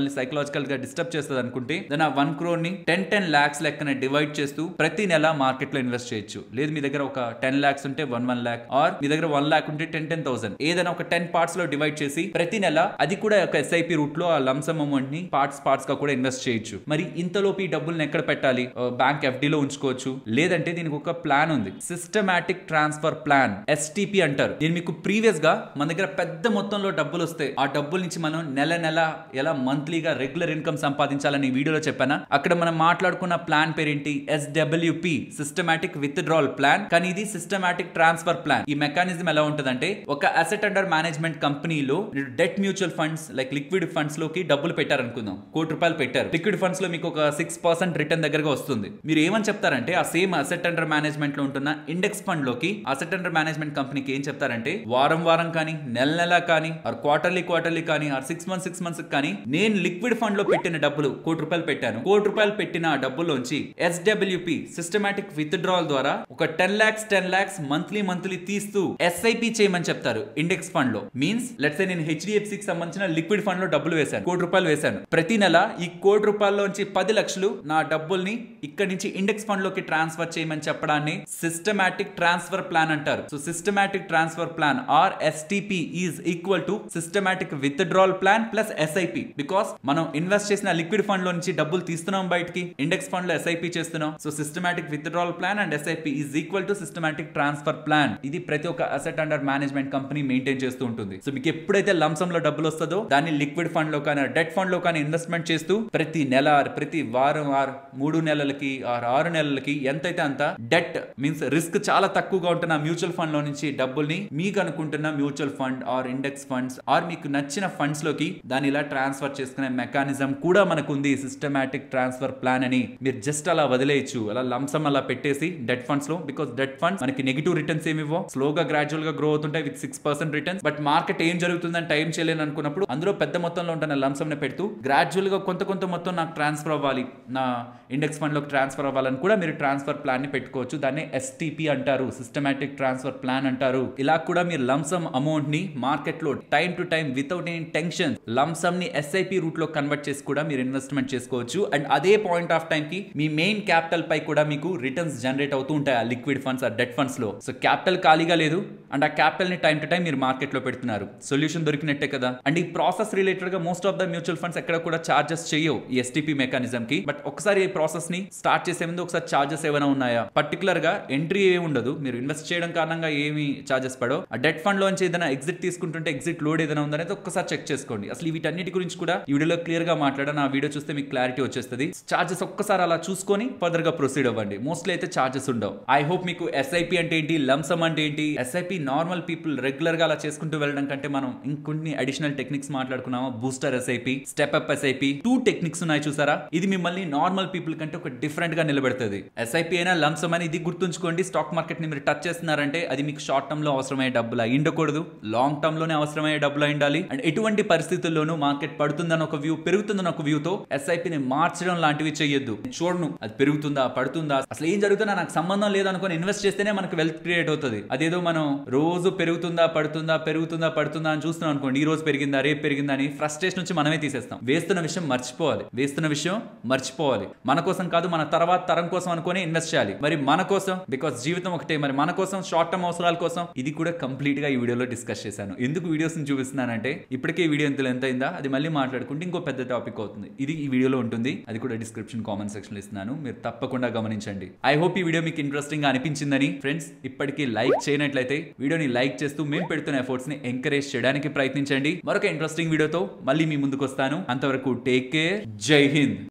మిమ్మల్ని సైకలాజికల్ గా డిస్టర్బ్ చేస్తుంది అనుకుంటే దాని ఆ వన్ క్రోర్ ని టెన్ టెన్ లాక్స్ లెక్కన డివైడ్ చేస్తూ ప్రతి నెల మార్కెట్ లో ఇన్వెస్ట్ చేయొచ్చు లేదు మీ దగ్గర ఒక టెన్ లాక్స్ ఉంటే వన్ వన్ లాక్ ఆర్ మీ దగ్గర వన్ లాక్ ఉంటే టెన్ టెన్ థౌసండ్ ఏదైనా ఒక టెన్ పార్ట్స్ లో డివైడ్ చేసి ప్రతి నెల అది కూడా ఒక ఎస్ఐపి రూట్ లో ఆ లంసమ్ అమౌంట్ ని పార్ట్స్ పార్ట్స్ గా కూడా ఇన్వెస్ట్ చేయొచ్చు మరి ఇంతలోపు ఈ డబ్బుల్ని ఎక్కడ పెట్టాలి బ్యాంక్ ఎఫ్డి లో ఉంచుకోవచ్చు లేదంటే దీనికి ఒక ప్లాన్ ఉంది సిస్టమాటిక్ ట్రాన్స్ఫర్ ప్లాన్ ఎస్టిపి అంటారు దీని మీకు ప్రీవియస్ గా మన దగ్గర పెద్ద మొత్తంలో డబ్బులు వస్తాయి ఆ డబ్బుల నుంచి మనం నెల నెల ఎలా మంత్లీగా రెగ్యులర్ ఇన్కమ్ సంపాదించాలని ఈ వీడియోలో చెప్పానా అక్కడ మనం మాట్లాడుకున్న ప్లాన్ పేరేంటి SWP systematic withdrawal plan కానీ ఇది సిస్టమాటిక్ ట్రాన్స్ఫర్ ప్లాన్ ఈ మెకానిజం ఎలా ఉంటదంటే ఒక అసెట్ అండర్ మేనేజ్మెంట్ కంపెనీలో debt mutual funds like liquid funds లోకి డబ్బులు పెట్టారు అనుకుందాం కోటి రూపాయలు పెట్టారు లిక్విడ్ ఫండ్స్ లో మీకు ఒక సిక్స్ పర్సెంట్ రిటర్న్ దగ్గరగా వస్తుంది మీరు ఏమని చెప్తారంటే ఆ సేమ్ అసెట్ అండర్ మేనేజ్మెంట్ లో ఉంటున్న ఇండెక్స్ ఫండ్ లోకి అసెట్ అండర్ మేనేజ్మెంట్ కంపెనీకి ఏం చెప్తారంటే వారం వారం కానీ నెల నెల కానీ ఆర్ క్వార్టర్లీ క్వార్టర్లీ కానీ or six months six months కానీ నేను లిక్విడ్ ఫండ్ లో పెట్టిన డబ్బులు కోటి రూపాయలు పెట్టాను కోటి రూపాయలు పెట్టిన ఆ డబ్బుల్లోంచి ఎస్డబ్ల్యూపి సిస్టమాటిక్ విత్ డ్రాల్ ద్వారా ఒక ten lakhs ten lakhs monthly monthly తీస్తూ ఎస్ఐపి చేయమని చెప్తారు ఇండెక్స్ ఫండ్ లో మీన్స్ లెట్స్ నేను హెచ్డిఎఫ్సికి సంబంధించిన లిక్విడ్ ఫండ్ లో డబ్బులు వేశాను కోటి రూపాయలు వేశాను ప్రతి నెల ఈ కోటి రూపాయల్లోంచి పది లక్షలు నా డబ్బుల్ని ఇక్కడి నుంచి ఇండెక్స్ ఫండ్ లోకి ట్రాన్స్ఫర్ చేయమని చెప్పడాన్ని సిస్టమాటిక్ ట్రాన్స్ఫర్ ప్లాన్ అంటారు so systematic transfer plan or STP is equal to systematic withdrawal plan plus SIP because మనం ఇన్వెస్ట్ చేసిన లిక్విడ్ ఫండ్ లో నుంచి డబ్బులు తీస్తున్నాం బయటికి ఇండెక్స్ ఫండ్ లో ఎస్ఐపి చేస్తున్నాం so systematic withdrawal plan and SIP is equal to systematic transfer plan ఇది ప్రతి ఒక్క asset under management company maintain చేస్తూ ఉంటుంది సో మీకు ఎప్పుడైతే లంసం లో డబ్బులు వస్తుందో దాన్ని లిక్విడ్ ఫండ్ లో కానీ డెట్ ఫండ్ లో కానీ ఇన్వెస్ట్మెంట్ చేస్తూ ప్రతి నెల ప్రతి వారం ఆర్ మూడు నెలలకి ఆర్ ఆరు నెలలకి ఎంతైతే అంత డెట్ మీన్స్ రిస్క్ చాలా తక్కువగా ఉంటున్న మ్యూచువల్ ఫండ్ లో నుంచి డబ్బుల్ని మీకు అనుకుంటున్న mutual fund or index funds or మీకు నచ్చిన ఫండ్స్ లోకి దాన్ని ఇలా ట్రాన్స్ఫర్ చేసుకునే మెకానిజం కూడా మనకు ఉంది సిస్టమాటిక్ ట్రాన్స్ఫర్ ప్లాన్ అని మీరు జస్ట్ అలా వదిలేయచ్చు అలా లంసం అలా పెట్టేసి డెట్ ఫండ్స్ లో బికాస్ డెట్ ఫండ్స్ మనకి నెగిటివ్ రిటర్న్స్ ఏమి ఇవ్వవు స్లోగా గ్రాడ్యువల్ గా గ్రో అవుతుంటాయి with six percent returns but market ఏం జరుగుతుందని టైం చేయలేను అనుకున్నప్పుడు అందులో పెద్ద మొత్తంలో ఉంటున్న లంసం ని పెడుతూ గ్రాడ్యువల్ గా కొంత కొంత మొత్తం నాకు ట్రాన్స్ఫర్ అవ్వాలి నా ఇండెక్స్ ఫండ్ లోకి ట్రాన్స్ఫర్ అవ్వాలని కూడా మీరు ట్రాన్స్ఫర్ ప్లాన్ ని పెట్టుకోవచ్చు దాన్ని ఎస్టిపి అంటారు సిస్టమాటిక్ ట్రాన్స్ఫర్ ప్లాన్ అంటారు ఇలా కూడా మీరు లంసమ్ అమౌంట్ ని మార్కెట్ లో time to time without any tension lump sum ని ఎస్ఐపి రూట్ లో కన్వర్ట్ చేసి కూడా మీరు ఇన్వెస్ట్మెంట్ చేసుకోవచ్చు అండ్ అదే పాయింట్ ఆఫ్ టైం కి మీ మెయిన్ క్యాపిటల్ పై కూడా మీకు రిటర్న్స్ జనరేట్ అవుతూ ఉంటాయి ఆ లిక్విడ్ ఫండ్స్ ఆ డెట్ ఫండ్స్ లో సో క్యాపిటల్ ఖాళీగా లేదు అండ్ ఆ క్యాపిటల్ ని టైం టు టైం మీరు మార్కెట్ లో పెడుతున్నారు సొల్యూషన్ దొరికినట్టే కదా అండ్ ఈ ప్రాసెస్ రిలేటెడ్ గా most of the mutual funds ఎక్కడ కూడా చార్జెస్ చేయవు ఈ ఎస్టిపి మెకానిజం కి బట్ ఒకసారి ఈ ప్రాసెస్ ని స్టార్ట్ చేసే ముందు ఒకసారి చార్జెస్ ఏమైనా ఉన్నాయా పర్టికులర్ గా ఎంట్రీ ఏమి ఉండదు మీరు ఇన్వెస్ట్ చేయడం కారణంగా ఏమి చార్జెస్ పడో ఆ డెట్ ఫండ్ లోంచి ఏదైనా ఎగ్జిట్ తీసుకుంటుంటే ఎగ్జిట్ లోడ్ ఏదైనా ఉందనేది ఒక్కసారి చెక్ చేసుకోండి అసలు వీటన్నిటి గురించి కూడా ఈ వీడియోలో క్లియర్ గా మాట్లాడాను ఆ వీడియో చూస్తే మీకు క్లారిటీ వచ్చేస్తుంది చార్జెస్ ఒక్కసారి అలా చూసుకొని ఫర్దర్ గా ప్రొసీడ్ అవ్వండి మోస్ట్లీ అయితే చార్జెస్ ఉండవు ఐ హోప్ మీకు ఎస్ఐపి అంటే ఏంటి లంసమ్ అంటే ఏంటి ఎస్ఐపి నార్మల్ పీపుల్ రెగ్యులర్ గా అలా చేసుకుంటూ వెళ్ళడం కంటే మనం ఇంకొన్ని అడిషనల్ టెక్నిక్స్ మాట్లాడుకున్నాము booster SIP step up SIP two techniques ఉన్నాయి చూసారా ఇది మిమ్మల్ని నార్మల్ పీపుల్ కంటే ఒక డిఫరెంట్ గా నిలబెడుతుంది ఎస్ఐపి అయినా లంసమ్ అని ఇది గుర్తుంచుకోండి స్టాక్ మార్కెట్ ని మీరు టచ్ చేస్తున్నారంటే అది మీకు షార్ట్ టర్మ్ లో అవసరమయ్యే డబ్బులు అయి ఉండకూడదు లాంగ్ టర్మ్ లోనే అవసరమయ్యే డబ్బులు అయి ఉండాలి అండ్ ఎటువంటి పరిస్థితుల్లోనూ మార్కెట్ పడుతుందని ఒక వ్యూ పెరుగుతుందని ఒక వ్యూ తో ఎస్ఐపి ని మార్చడం లాంటివి చేయొద్దు చూడను అది పెరుగుతుందా పడుతుందా అసలు ఏం జరుగుతుందా నాకు సంబంధం లేదనుకొని ఇన్వెస్ట్ చేస్తేనే మనకు వెల్త్ క్రియేట్ అవుతుంది అదేదో మనం రోజు పెరుగుతుందా పడుతుందా పెరుగుతుందా పడుతుందా అని చూస్తున్నాం అనుకోండి ఈ రోజు పెరిగిందా రేపు పెరిగిందా అని ఫ్రస్ట్రేషన్ నుంచి మనమే తీసేస్తాం వేస్తున్న విషయం మర్చిపోవాలి వేస్తున్న విషయం మర్చిపోవాలి మన కోసం కాదు మన తర్వాత తరం కోసం అనుకొని ఇన్వెస్ట్ చేయాలి మరి మన కోసం బికాస్ జీవితం ఒకటే మరి మన కోసం షార్ట్ టర్మ్ అవసరాల కోసం ఇది కూడా కంప్లీట్ గా ఈ వీడియోలో డిస్కస్ చేశాను ఎందుకు వీడియోస్ ని చూపిస్తున్నానంటే ఇప్పటికే ఈ వీడియో ఎంత ఎంత అయిందా అది మళ్ళీ మాట్లాడుకుంటే ఇంకో పెద్ద టాపిక్ అవుతుంది ఇది ఈ వీడియోలో ఉంటుంది అది కూడా డిస్క్రిప్షన్ కామెంట్ సెక్షన్ లో ఇస్తున్నాను మీరు తప్పకుండా గమనించండి ఐ హోప్ ఈ వీడియో మీకు ఇంట్రెస్టింగ్ గా అనిపించిందని ఫ్రెండ్స్ ఇప్పటికీ లైక్ చేయనట్లయితే వీడియోని లైక్ చేస్తూ మేము పెడుతున్న ఎఫర్ట్స్ ని ఎంకరేజ్ చేయడానికి ప్రయత్నించండి మరొక ఇంట్రెస్టింగ్ వీడియోతో మళ్ళీ మీ ముందుకు వస్తాను అంతవరకు టేక్ కేర్ జై హింద్